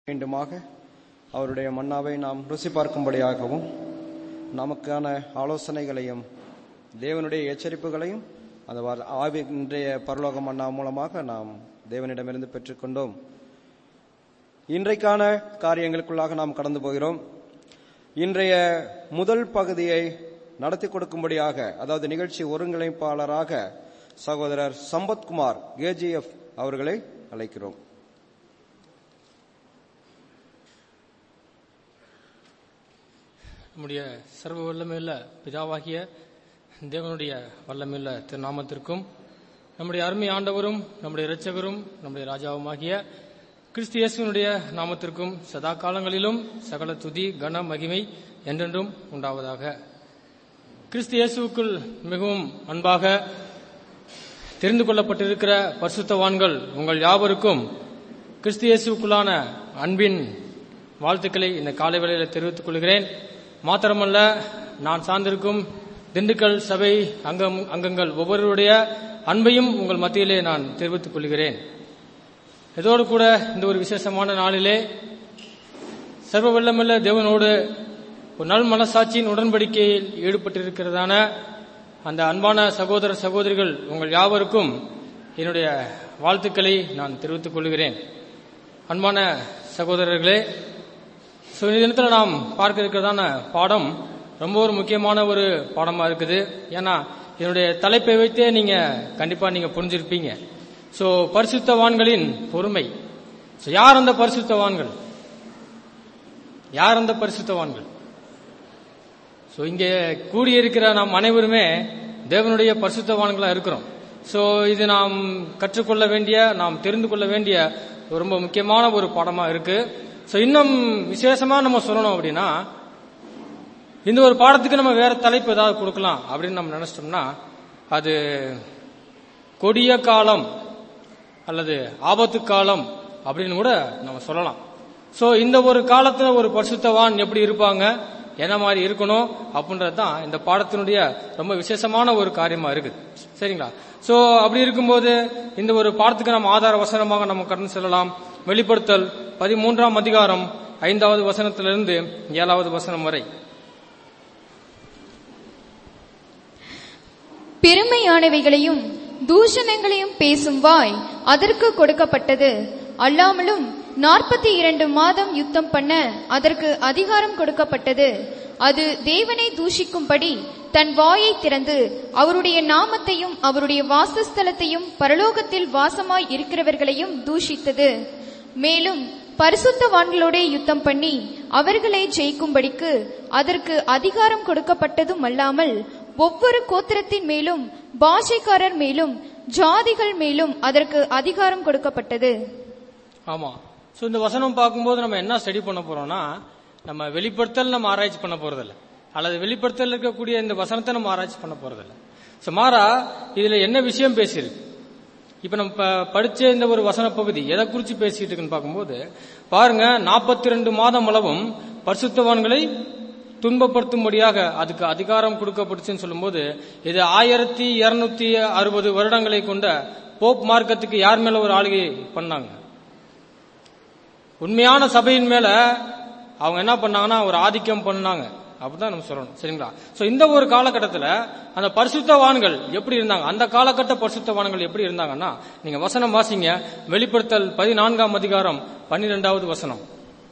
மீண்டுமாக அவருடைய மன்னாவை நாம் ருசி பார்க்கும்படியாகவும் நமக்கான ஆலோசனைகளையும் தேவனுடைய எச்சரிப்புகளையும் அந்த வார- ஆவி இன்றைய பரலோக மன்னா மூலமாக நாம் தேவனிடமிருந்து பெற்றுக்கொண்டோம் இன்றைக்கான காரியங்களுக்குள்ளாக நாம் கடந்து போகிறோம் இன்றைய முதல் பகுதியை நடத்தி கொடுக்கும்படியாக அதாவது நிகழ்ச்சி ஒருங்கிணைப்பாளராக சகோதரர் சம்பத்குமார் கேஜிஎஃப் அவர்களை அழைக்கிறோம் நம்முடைய சர்வ வல்லமையுள்ள பிதாவாகிய தேவனுடைய வல்லமையுள்ள திருநாமத்திற்கும் நம்முடைய அருமை ஆண்டவரும் நம்முடைய இரட்சகரும் நம்முடைய ராஜாவுமாகிய கிறிஸ்து இயேசுவினுடைய நாமத்திற்கும் சதா காலங்களிலும் சகல துதி கன மகிமை என்றென்றும் உண்டாவதாக கிறிஸ்து இயேசுவுக்குள் மிகவும் அன்பாக தெரிந்து கொள்ளப்பட்டிருக்கிற பரிசுத்தவான்கள் உங்கள் யாவருக்கும் கிறிஸ்து இயேசுவுக்குள்ளான அன்பின் வாழ்த்துக்களை இந்த காலை வேளையில் தெரிவித்துக் கொள்கிறேன் மாத்திரமல்ல நான் சார்ந்திருக்கும் திண்டுக்கல் சபை அங்கம் அங்கங்கள் ஒவ்வொருவருடைய அன்பையும் உங்கள் மத்தியிலே நான் தெரிவித்துக் கொள்கிறேன் இதோடு கூட இந்த ஒரு விசேஷமான நாளிலே சர்வ வல்லமுள்ள தேவனோடு ஒரு நல் மனசாட்சியின் உடன்படிக்கையில் ஈடுபட்டிருக்கிறதான அந்த அன்பான சகோதர சகோதரிகள் உங்கள் யாவருக்கும் என்னுடைய வாழ்த்துக்களை நான் தெரிவித்துக் கொள்கிறேன் அன்பான சகோதரர்களே ஸோ இந்த தினத்தில் நாம் பார்க்க இருக்கிறதான பாடம் ரொம்ப ஒரு முக்கியமான ஒரு பாடமாக இருக்குது ஏன்னா என்னுடைய தலைப்பை வைத்தே நீங்க கண்டிப்பா நீங்க புரிஞ்சிருப்பீங்க ஸோ பரிசுத்தவான்களின் பொறுமை ஸோ யார் அந்த பரிசுத்தவான்கள் யார் அந்த பரிசுத்தவான்கள் ஸோ இங்கே கூடியிருக்கிற நாம் அனைவருமே தேவனுடைய பரிசுத்தவான்களா இருக்கிறோம் ஸோ இது நாம் கற்றுக்கொள்ள வேண்டிய நாம் தெரிந்து கொள்ள வேண்டிய ஒரு ரொம்ப முக்கியமான ஒரு பாடமா இருக்கு ஸோ இன்னும் விசேஷமா நம்ம சொல்லணும் அப்படின்னா இந்த ஒரு பாடத்துக்கு நம்ம வேற தலைப்பு ஏதாவது கொடுக்கலாம் அப்படின்னு நம்ம நினைச்சிட்டோம்னா அது கொடிய காலம் அல்லது ஆபத்து காலம் அப்படின்னு கூட நம்ம சொல்லலாம் சோ இந்த ஒரு காலத்துல ஒரு பரிசுத்தவான் எப்படி இருப்பாங்க என்ன மாதிரி இருக்கணும் அப்படின்றது தான் இந்த பாடத்தினுடைய ரொம்ப விசேஷமான ஒரு காரியமா இருக்குது சரிங்களா சோ அப்படி இருக்கும்போது இந்த ஒரு பாடத்துக்கு நம்ம ஆதார வசனமாக நம்ம கடந்து செல்லலாம் வெளிப்படுத்தல் பதிமூன்றாம் அதிகாரம் ஐந்தாவது வசனத்திலிருந்து ஏழாவது வசனம் வரை பெருமையானவைகளையும் தூஷணங்களையும் பேசும் வாய் அதற்கு கொடுக்கப்பட்டது அல்லாமலும் நாற்பத்தி இரண்டு மாதம் யுத்தம் பண்ண அதற்கு அதிகாரம் கொடுக்கப்பட்டது அது தேவனை தூஷிக்கும்படி தன் வாயை திறந்து அவருடைய நாமத்தையும் அவருடைய வாசஸ்தலத்தையும் பரலோகத்தில் வாசமாய் இருக்கிறவர்களையும் தூஷித்தது மேலும் பரிசுத்தவான்களோட யுத்தம் பண்ணி அவர்களை ஜெயிக்கும்படிக்கு அதற்கு அதிகாரம் கொடுக்கப்பட்டதும் அல்லாமல் ஒவ்வொரு கோத்திரத்தின் மேலும் பாஷைக்காரர் மேலும் ஜாதிகள் மேலும் அதற்கு அதிகாரம் கொடுக்கப்பட்டது ஆமா சோ இந்த வசனம் பார்க்கும்போது நம்ம என்ன ஸ்டடி பண்ண போறோம்னா நம்ம வெளிப்படுத்தல் நம்ம ஆராய்ச்சி பண்ண போறதில்ல அல்லது வெளிப்படுத்தல் இருக்கக்கூடிய இந்த வசனத்தை நம்ம ஆராய்ச்சி பண்ண போறதில்ல சோ மாறா இதுல என்ன விஷயம் பேசியிருக்கு இப்ப நம்ம ப- படிச்ச இந்த ஒரு வசன பகுதி எதை குறிச்சு பேசிட்டு இருக்குன்னு பார்க்கும்போது பாருங்க நாற்பத்தி ரெண்டு மாதம் அளவும் பரிசுத்தவான்களை துன்பப்படுத்தும்படியாக அதுக்கு அதிகாரம் கொடுக்கப்பட்டுச்சுன்னு சொல்லும்போது இது ஆயிரத்தி இருநூத்தி அறுபது வருடங்களை கொண்ட போப் மார்க்கத்துக்கு யார் மேல ஒரு ஆளுகை பண்ணாங்க உண்மையான சபையின் மேல அவங்க என்ன பண்ணாங்கன்னா ஒரு ஆதிக்கம் பண்ணாங்க அப்படிதான் நம்ம சொல்லணும் சரிங்களா சோ இந்த ஒரு காலகட்டத்துல அந்த பரிசுத்தவான்கள் எப்படி இருந்தாங்க அந்த காலகட்ட பரிசுத்தவான்கள் எப்படி இருந்தாங்கன்னா நீங்க வசனம் வாசிங்க வெளிப்படுத்தல் பதினான்காம் அதிகாரம் பன்னிரெண்டாவது வசனம்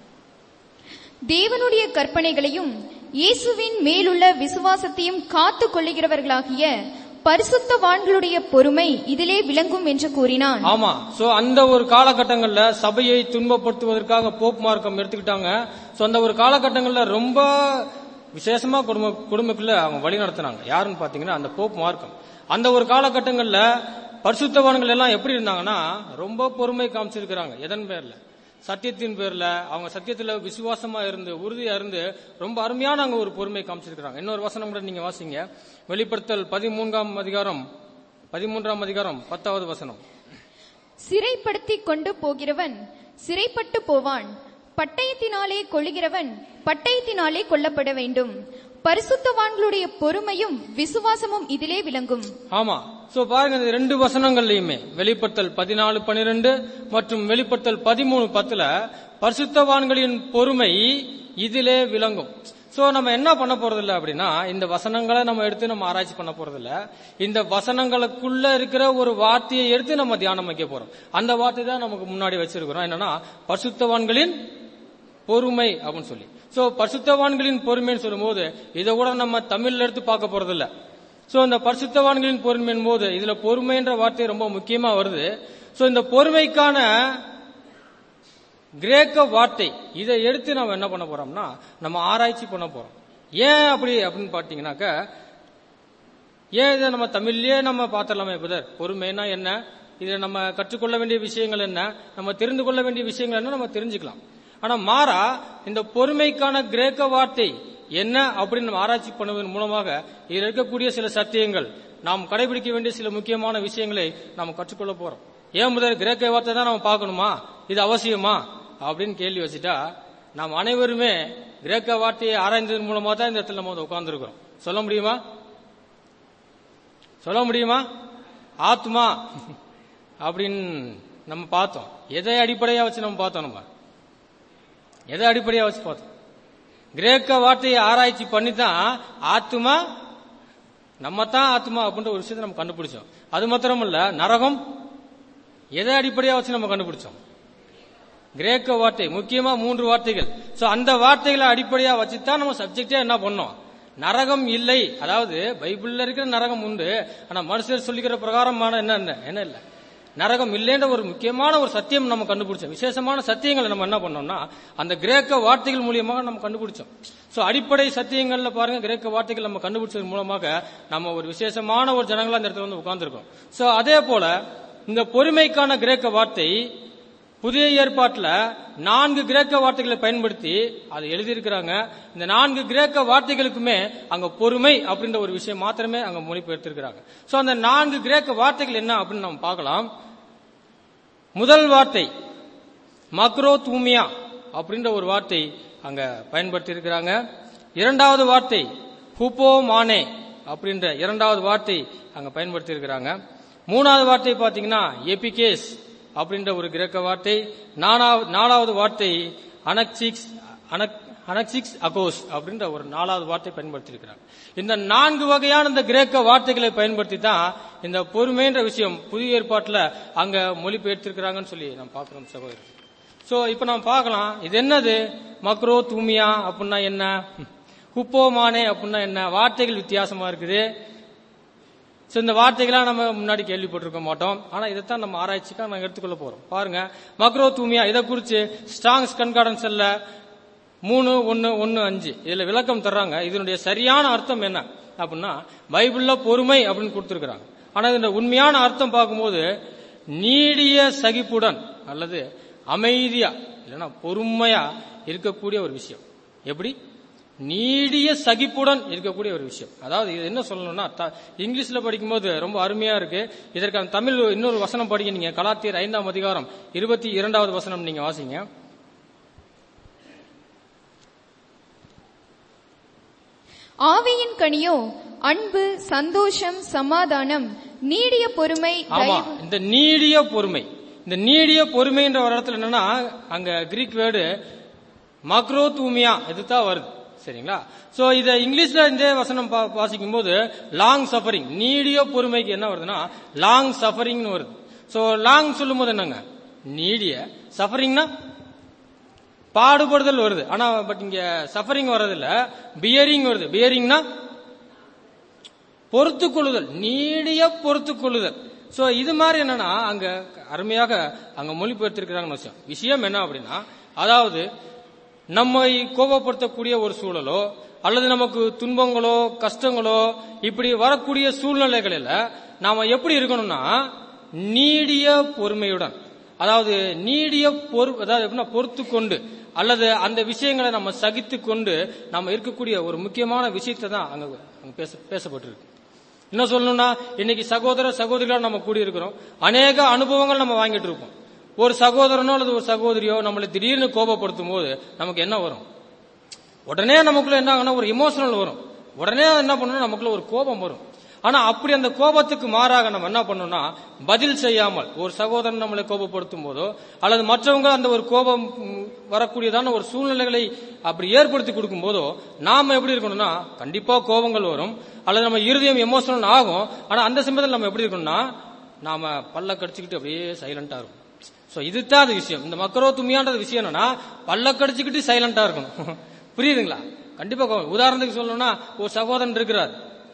தேவனுடைய கற்பனைகளையும் இயேசுவின் மேலுள்ள விசுவாசத்தையும் காத்து கொள்ளுகிறவர்களாகிய பரிசுத்தவான்களுடைய பொறுமை இதிலே விளங்கும் என்று கூறினான் ஆமா சோ அந்த ஒரு காலகட்டங்கள்ல சபையை துன்பப்படுத்துவதற்காக போப் மார்க்கம் எடுத்துக்கிட்டாங்க சோ அந்த ஒரு காலகட்டங்கள்ல ரொம்ப விசேஷமா குடும்ப குடும்பக்குள்ள அவங்க வழி நடத்தினாங்க யாருன்னு பாத்தீங்கன்னா அந்த போப் மார்க்கம் அந்த ஒரு காலகட்டங்கள்ல பரிசுத்தவான்கள் எல்லாம் எப்படி இருந்தாங்கன்னா ரொம்ப பொறுமை காமிச்சிருக்கிறாங்க எதன் பேர்ல சத்தியத்தின் பேர்ல அவங்க சத்தியத்துல விசுவாசமா இருந்து உறுதியா இருந்து ரொம்ப அருமையான அங்க ஒரு பொறுமை காமிச்சிருக்கிறாங்க இன்னொரு வசனம் கூட நீங்க வாசிங்க வெளிப்படுத்தல் பதிமூன்றாம் அதிகாரம் பதிமூன்றாம் அதிகாரம் பத்தாவது வசனம் சிறைப்படுத்தி கொண்டு போகிறவன் சிறைப்பட்டு போவான் பட்டயத்தினாலே கொள்ளுகிறவன் பட்டயத்தினாலே கொல்லப்பட வேண்டும் பரிசுத்தவான்களுடைய பொறுமையும் விசுவாசமும் இதிலே விளங்கும் ஆமா சோ பாருங்க இந்த ரெண்டு வசனங்கள்லயுமே வெளிப்படுத்தல் பதினாலு பனிரெண்டு மற்றும் வெளிப்படுத்தல் பதிமூணு பத்துல பரிசுத்தவான்களின் பொறுமை இதிலே விளங்கும் சோ நம்ம என்ன பண்ண போறதில்ல அப்படின்னா இந்த வசனங்களை நம்ம எடுத்து நம்ம ஆராய்ச்சி பண்ண போறதில்ல இந்த வசனங்களுக்குள்ள இருக்கிற ஒரு வார்த்தையை எடுத்து நம்ம தியானம் வைக்க போறோம் அந்த வார்த்தை தான் நமக்கு முன்னாடி வச்சிருக்கிறோம் என்னன்னா பரிசுத்தவான்களின் பொறுமை அப்படின்னு சொல்லி சோ பரிசுத்தவான்களின் பொறுமைன்னு சொல்லும்போது இதை கூட நம்ம தமிழ்ல எடுத்து பார்க்க போறதில்ல சோ இந்த பரிசுத்தவான்களின் பொறுமையின் போது இதுல பொறுமைன்ற வார்த்தை ரொம்ப முக்கியமா வருது சோ இந்த பொறுமைக்கான கிரேக்க வார்த்தை இதை எடுத்து நம்ம என்ன பண்ண போறோம்னா நம்ம ஆராய்ச்சி பண்ண போறோம் ஏன் அப்படி அப்படின்னு பாத்தீங்கன்னாக்க ஏன் இதை நம்ம தமிழ்லயே நம்ம பார்த்துடலாமே புதர் பொறுமைனா என்ன இதுல நம்ம கற்றுக்கொள்ள வேண்டிய விஷயங்கள் என்ன நம்ம தெரிந்து கொள்ள வேண்டிய விஷயங்கள் என்ன நம்ம தெரிஞ்சுக்கலாம் ஆனா மாறா இந்த பொறுமைக்கான கிரேக்க வார்த்தை என்ன அப்படின்னு நம்ம ஆராய்ச்சி பண்ணுவதன் மூலமாக இதில் இருக்கக்கூடிய சில சத்தியங்கள் நாம் கடைபிடிக்க வேண்டிய சில முக்கியமான விஷயங்களை நாம் கற்றுக்கொள்ள போறோம் ஏன் முதல் கிரேக்க வார்த்தை தான் நம்ம பார்க்கணுமா இது அவசியமா அப்படின்னு கேள்வி வச்சுட்டா நாம் அனைவருமே கிரேக்க வார்த்தையை ஆராய்ந்ததன் மூலமா தான் இந்த இடத்துல நம்ம வந்து உட்கார்ந்துருக்கிறோம் சொல்ல முடியுமா சொல்ல முடியுமா ஆத்மா அப்படின்னு நம்ம பார்த்தோம் எதை அடிப்படையா வச்சு நம்ம பார்த்தோம் நம்ம எதை அடிப்படையா வச்சு பார்த்தோம் கிரேக்க வார்த்தையை ஆராய்ச்சி பண்ணி தான் ஆத்மா நம்ம தான் ஆத்மா அப்படின்ற ஒரு விஷயத்தை நம்ம கண்டுபிடிச்சோம் அது மாத்திரம் இல்ல நரகம் எதை அடிப்படையா வச்சு நம்ம கண்டுபிடிச்சோம் கிரேக்க வார்த்தை முக்கியமா மூன்று வார்த்தைகள் சோ அந்த வார்த்தைகளை அடிப்படையா வச்சு தான் நம்ம சப்ஜெக்டே என்ன பண்ணோம் நரகம் இல்லை அதாவது பைபிள்ல இருக்கிற நரகம் உண்டு ஆனா மனுஷர் சொல்லிக்கிற பிரகாரமான என்ன என்ன என்ன இல்ல நரகம் இல்லைன்ற ஒரு முக்கியமான ஒரு சத்தியம் நம்ம கண்டுபிடிச்சோம் விசேஷமான சத்தியங்களை நம்ம என்ன பண்ணோம்னா அந்த கிரேக்க வார்த்தைகள் மூலியமாக நம்ம கண்டுபிடிச்சோம் சோ அடிப்படை சத்தியங்கள்ல பாருங்க கிரேக்க வார்த்தைகள் நம்ம கண்டுபிடிச்சது மூலமாக நம்ம ஒரு விசேஷமான ஒரு ஜனங்களா அந்த இடத்துல வந்து உட்கார்ந்துருக்கோம் சோ அதே போல இந்த பொறுமைக்கான கிரேக்க வார்த்தை புதிய ஏற்பாட்டுல நான்கு கிரேக்க வார்த்தைகளை பயன்படுத்தி அதை எழுதியிருக்கிறாங்க இந்த நான்கு கிரேக்க வார்த்தைகளுக்குமே அங்க பொறுமை அப்படின்ற ஒரு விஷயம் மாத்திரமே அங்க மொழிபெயர்த்திருக்கிறாங்க சோ அந்த நான்கு கிரேக்க வார்த்தைகள் என்ன அப்படின்னு நம்ம பார்க்கலாம் முதல் வார்த்தை மக்ரோ தூமியா அப்படின்ற ஒரு வார்த்தை அங்க பயன்படுத்தி இருக்கிறாங்க இரண்டாவது வார்த்தை ஹுப்போ மானே அப்படின்ற இரண்டாவது வார்த்தை அங்க பயன்படுத்தி இருக்கிறாங்க மூணாவது வார்த்தை பாத்தீங்கன்னா எபிகேஸ் அப்படின்ற ஒரு கிரேக்க வார்த்தை நாலாவது நாலாவது வார்த்தை அனக்சிக்ஸ் அனக்சிக்ஸ் அகோஸ் அப்படின்ற ஒரு நாலாவது வார்த்தை பயன்படுத்தி இருக்கிறாங்க இந்த நான்கு வகையான இந்த கிரேக்க வார்த்தைகளை பயன்படுத்தி தான் இந்த பொறுமைன்ற விஷயம் புதிய ஏற்பாட்டுல அங்க மொழிபெயர்த்திருக்கிறாங்கன்னு சொல்லி நம்ம பார்க்கிறோம் சகோதரர் சோ இப்ப நம்ம பார்க்கலாம் இது என்னது மக்ரோ தூமியா அப்படின்னா என்ன குப்போமானே அப்படின்னா என்ன வார்த்தைகள் வித்தியாசமா இருக்குது சோ இந்த வார்த்தைகளா நம்ம முன்னாடி கேள்விப்பட்டிருக்க மாட்டோம் ஆனா இதைத்தான் நம்ம ஆராய்ச்சிக்கா நாங்க எடுத்துக்கொள்ள போறோம் பாருங்க மக்ரோ தூமியா இதை குறிச்சு ஸ்ட்ராங்ஸ் கண்காடன்ஸ்ல மூணு ஒன்னு ஒன்னு அஞ்சு இதுல விளக்கம் தர்றாங்க இதனுடைய சரியான அர்த்தம் என்ன அப்படின்னா பைபிள்ல பொறுமை அப்படின்னு கொடுத்திருக்கிறாங்க ஆனா இதோட உண்மையான அர்த்தம் பார்க்கும்போது நீடிய சகிப்புடன் அல்லது அமைதியா இல்லைன்னா பொறுமையா இருக்கக்கூடிய ஒரு விஷயம் எப்படி நீடிய சகிப்புடன் இருக்கக்கூடிய ஒரு விஷயம் அதாவது இது என்ன சொல்லணும்னா த- இங்கிலீஷ்ல படிக்கும்போது ரொம்ப அருமையா இருக்கு இதற்கான தமிழ் இன்னொரு வசனம் படிக்க நீங்க கலாத்தியர் ஐந்தாம் அதிகாரம் இருபத்தி இரண்டாவது வசனம் நீங்க வாசிங்க ஆவியின் கனியோ அன்பு சந்தோஷம் சமாதானம் நீடிய பொறுமை ஆமா தயவு இந்த நீடிய பொறுமை இந்த நீடிய பொறுமைன்ற ஒரு இடத்துல என்னன்னா அங்க கிரீக் வேர்டு மக்ரோ தூமியா இதுதான் வருது சரிங்களா சோ இத இங்கிலீஷ்ல இந்த வசனம் பா- வாசிக்கும் போது லாங் சஃபரிங் நீடிய பொறுமைக்கு என்ன வருதுன்னா லாங் சஃபரிங்னு வருது சோ லாங் சொல்லும் போது என்னங்க நீடிய சஃபரிங்னா பாடுபடுதல் வருது ஆனா பட் இங்க சஃபரிங் வர்றதில்ல பியரிங் வருது பியரிங்னா பொறுத்து கொள்ளுதல் நீடிய பொறுத்து கொள்ளுதல் சோ இது மாதிரி என்னன்னா அங்க அருமையாக அங்க மொழிபெயர்த்திருக்கிறாங்கன்னு விஷயம் விஷயம் என்ன அப்படின்னா அதாவது நம்மை கோபப்படுத்தக்கூடிய ஒரு சூழலோ அல்லது நமக்கு துன்பங்களோ கஷ்டங்களோ இப்படி வரக்கூடிய சூழ்நிலைகளில் நாம எப்படி இருக்கணும்னா நீடிய பொறுமையுடன் அதாவது நீடிய பொறு அதாவது எப்படின்னா பொறுத்து கொண்டு அல்லது அந்த விஷயங்களை நம்ம சகித்து கொண்டு நம்ம இருக்கக்கூடிய ஒரு முக்கியமான விஷயத்தை தான் அங்க அங்க பேச பேசப்பட்டிருக்கு என்ன சொல்லணும்னா இன்னைக்கு சகோதர சகோதரிகளா நம்ம கூடி இருக்கிறோம் அநேக அனுபவங்கள் நம்ம வாங்கிட்டு இருப்போம் ஒரு சகோதரனோ அல்லது ஒரு சகோதரியோ நம்மளை திடீர்னு கோபப்படுத்தும் போது நமக்கு என்ன வரும் உடனே நமக்குள்ள என்ன ஆகும்னா ஒரு இமோஷனல் வரும் உடனே என்ன பண்ணணும் நமக்குள்ள ஒரு கோபம் வரும் ஆனா அப்படி அந்த கோபத்துக்கு மாறாக நம்ம என்ன பண்ணோம்னா பதில் செய்யாமல் ஒரு சகோதரன் நம்மளை கோபப்படுத்தும் போதோ அல்லது மற்றவங்க அந்த ஒரு கோபம் ம், வரக்கூடியதான ஒரு சூழ்நிலைகளை அப்படி ஏற்படுத்தி கொடுக்கும் போதோ நாம எப்படி இருக்கணும்னா கண்டிப்பா கோபங்கள் வரும் அல்லது நம்ம இருதயம் எமோஷனல் ஆகும் ஆனா அந்த சமயத்தில் நம்ம எப்படி இருக்கணும்னா நாம பல்ல கடிச்சுக்கிட்டு அப்படியே சைலண்டா இருக்கும் சோ இதுதான் அது விஷயம் இந்த மக்கரோ தும்மியான்றது விஷயம் என்னன்னா பல்ல கடிச்சுக்கிட்டு சைலண்டா இருக்கணும் புரியுதுங்களா கண்டிப்பா கோபம். உதாரணத்துக்கு சொல்லணும்னா ஒரு சகோதரன் இருக்கிறார்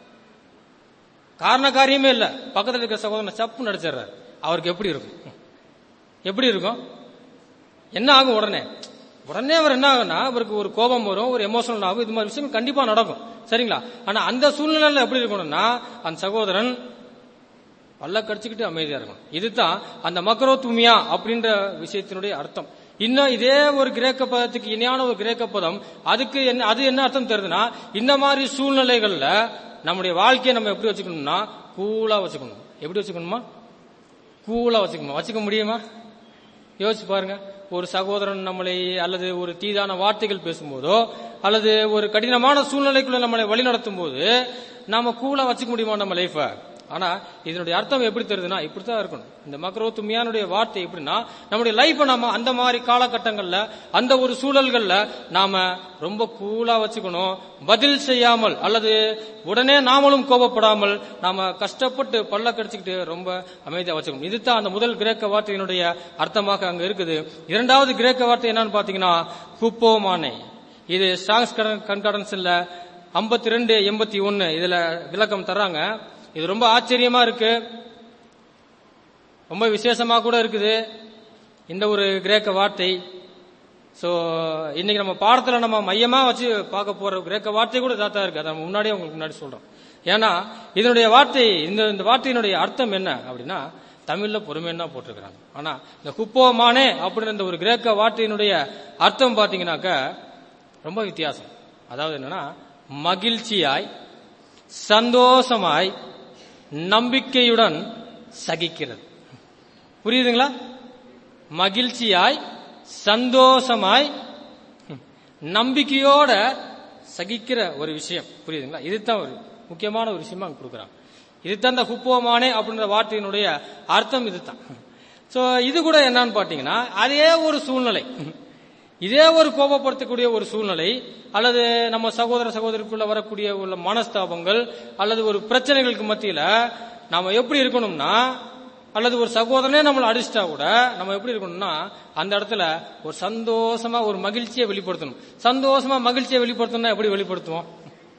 காரண காரியமே இல்ல பக்கத்துல இருக்கிற சகோதரன் சப்பு நடிச்சிடுறாரு அவருக்கு எப்படி இருக்கும் எப்படி இருக்கும் என்ன ஆகும் உடனே உடனே அவர் என்ன ஆகும்னா அவருக்கு ஒரு கோபம் வரும் ஒரு எமோஷனல் ஆகும் இது மாதிரி விஷயம் கண்டிப்பா நடக்கும் சரிங்களா ஆனா அந்த சூழ்நிலையில எப்படி இருக்கணும்னா அந்த சகோதரன் பல்ல கடிச்சுக்கிட்டு அமைதியா இருக்கணும் இதுதான் அந்த மக்கரோ துமியா அப்படின்ற விஷயத்தினுடைய அர்த்தம் இன்னும் இதே ஒரு கிரேக்க பதத்துக்கு இணையான ஒரு கிரேக்க பதம் அதுக்கு என்ன அது என்ன அர்த்தம் தருதுன்னா இந்த மாதிரி சூழ்நிலைகள்ல நம்முடைய வாழ்க்கையை நம்ம எப்படி வச்சுக்கணும்னா கூலா வச்சுக்கணும் எப்படி வச்சுக்கணுமா கூலா வச்சுக்கணும் வச்சுக்க முடியுமா யோசிச்சு பாருங்க ஒரு சகோதரன் நம்மளை அல்லது ஒரு தீதான வார்த்தைகள் பேசும்போதோ அல்லது ஒரு கடினமான சூழ்நிலைக்குள்ள நம்மளை வழிநடத்தும் போது நாம கூலா வச்சுக்க முடியுமா நம்ம லைஃப ஆனா இதனுடைய அர்த்தம் எப்படி தெரியுதுன்னா இப்படித்தான் இருக்கணும் இந்த மக்கரோ தும்மியானுடைய வார்த்தை எப்படின்னா நம்முடைய லைஃப நாம அந்த மாதிரி காலகட்டங்கள்ல அந்த ஒரு சூழல்கள்ல நாம ரொம்ப கூலா வச்சுக்கணும் பதில் செய்யாமல் அல்லது உடனே நாமளும் கோபப்படாமல் நாம கஷ்டப்பட்டு பல்ல கடிச்சுக்கிட்டு ரொம்ப அமைதியா வச்சுக்கணும் இதுதான் அந்த முதல் கிரேக்க வார்த்தையினுடைய அர்த்தமாக அங்க இருக்குது இரண்டாவது கிரேக்க வார்த்தை என்னன்னு பாத்தீங்கன்னா குப்போமானே இது ஸ்ட்ராங்ஸ் கன்கார்டன்ஸ்ல ஐம்பத்தி ரெண்டு எண்பத்தி ஒன்னு இதுல விளக்கம் தர்றாங்க இது ரொம்ப ஆச்சரியமா இருக்கு ரொம்ப விசேஷமா கூட இருக்குது இந்த ஒரு கிரேக்க வார்த்தை சோ இன்னைக்கு நம்ம பாடத்துல நம்ம மையமா வச்சு பார்க்க போற கிரேக்க வார்த்தை கூட இதாக இருக்கு அதை நம்ம முன்னாடியே உங்களுக்கு முன்னாடி சொல்றோம் ஏன்னா இதனுடைய வார்த்தை இந்த இந்த வார்த்தையினுடைய அர்த்தம் என்ன அப்படின்னா தமிழ்ல பொறுமைன்னு தான் போட்டிருக்கிறாங்க ஆனா இந்த குப்போமானே அப்படின்ற இந்த ஒரு கிரேக்க வார்த்தையினுடைய அர்த்தம் பாத்தீங்கன்னாக்க ரொம்ப வித்தியாசம் அதாவது என்னன்னா மகிழ்ச்சியாய் சந்தோஷமாய் நம்பிக்கையுடன் சகிக்கிறது புரியுதுங்களா மகிழ்ச்சியாய் சந்தோஷமாய் ம், நம்பிக்கையோட சகிக்கிற ஒரு விஷயம் புரியுதுங்களா இதுதான் ஒரு முக்கியமான ஒரு விஷயமா அங்க கொடுக்குறாங்க இதுதான் இந்த குப்போமானே அப்படின்ற வார்த்தையினுடைய அர்த்தம் இதுதான் சோ இது கூட என்னன்னு பாத்தீங்கன்னா அதே ஒரு சூழ்நிலை இதே ஒரு கோபப்படுத்தக்கூடிய ஒரு சூழ்நிலை அல்லது நம்ம சகோதர சகோதரிக்குள்ள வரக்கூடிய உள்ள மனஸ்தாபங்கள் அல்லது ஒரு பிரச்சனைகளுக்கு மத்தியில நாம எப்படி இருக்கணும்னா அல்லது ஒரு சகோதரனே நம்மளை அடிச்சிட்டா கூட நம்ம எப்படி இருக்கணும்னா அந்த இடத்துல ஒரு சந்தோஷமா ஒரு மகிழ்ச்சியை வெளிப்படுத்தணும் சந்தோஷமா மகிழ்ச்சியை வெளிப்படுத்தணும்னா எப்படி வெளிப்படுத்துவோம்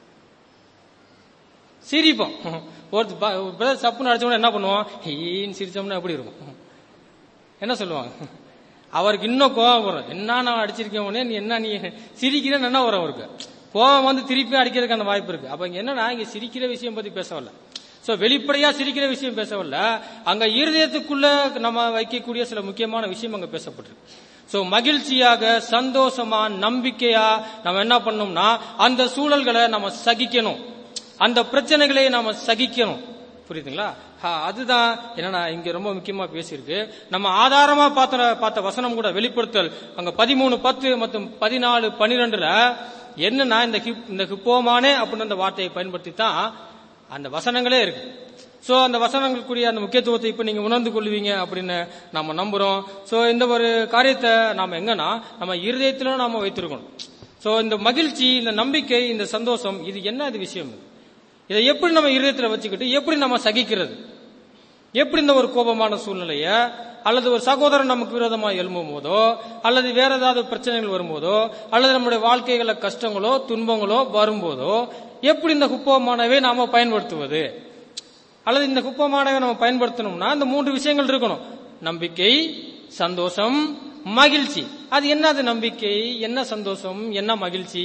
சிரிப்போம் ஒரு ப- ஒரு பிரதர் சப்புன்னு அடிச்சோம்னா என்ன பண்ணுவோம் ஈன்னு சிரிச்சோம்னா எப்படி இருக்கும் என்ன சொல்லுவாங்க அவருக்கு இன்னும் கோபம் வரும் என்ன நான் அடிச்சிருக்கேன் உடனே நீ என்ன நீ சிரிக்கிறேன்னு என்ன வரும் அவருக்கு கோபம் வந்து திருப்பி அடிக்கிறதுக்கு அந்த வாய்ப்பு இருக்கு அப்ப இங்க என்னன்னா இங்க சிரிக்கிற விஷயம் பத்தி பேசவில்லை சோ வெளிப்படையா சிரிக்கிற விஷயம் பேசவில்லை அங்க இருதயத்துக்குள்ள நம்ம வைக்கக்கூடிய சில முக்கியமான விஷயம் அங்க பேசப்பட்டிருக்கு சோ மகிழ்ச்சியாக சந்தோஷமா நம்பிக்கையா நம்ம என்ன பண்ணோம்னா அந்த சூழல்களை நம்ம சகிக்கணும் அந்த பிரச்சனைகளை நாம சகிக்கணும் புரியுதுங்களா ஆ, அதுதான் என்னன்னா இங்க ரொம்ப முக்கியமா பேசியிருக்கு நம்ம ஆதாரமா பார்த்த பார்த்த வசனம் கூட வெளிப்படுத்தல் அங்க பதிமூணு பத்து மற்றும் பதினாலு பனிரெண்டுல என்னன்னா இந்த ஹிப் இந்த ஹிப்போமானே அப்படின்னு அந்த வார்த்தையை பயன்படுத்தி தான் அந்த வசனங்களே இருக்கு சோ அந்த வசனங்களுக்குரிய அந்த முக்கியத்துவத்தை இப்ப நீங்க உணர்ந்து கொள்வீங்க அப்படின்னு நாம நம்புறோம் சோ இந்த ஒரு காரியத்தை நாம எங்கன்னா நம்ம இருதயத்தில நாம வைத்திருக்கணும் சோ இந்த மகிழ்ச்சி இந்த நம்பிக்கை இந்த சந்தோஷம் இது என்ன இது விஷயம் இதை எப்படி நம்ம இருதயத்துல வச்சுக்கிட்டு எப்படி நம்ம சகிக்கிறது எப்படி இந்த ஒரு கோபமான சூழ்நிலைய அல்லது ஒரு சகோதரன் நமக்கு விரோதமா எழும்பும் போதோ அல்லது வேற ஏதாவது பிரச்சனைகள் வரும்போதோ அல்லது நம்முடைய வாழ்க்கைகள கஷ்டங்களோ துன்பங்களோ வரும்போதோ எப்படி இந்த குப்பமானவை நாம பயன்படுத்துவது அல்லது இந்த குப்பமானவை நம்ம பயன்படுத்தணும்னா இந்த மூன்று விஷயங்கள் இருக்கணும் நம்பிக்கை சந்தோஷம் மகிழ்ச்சி அது என்னது நம்பிக்கை என்ன சந்தோஷம் என்ன மகிழ்ச்சி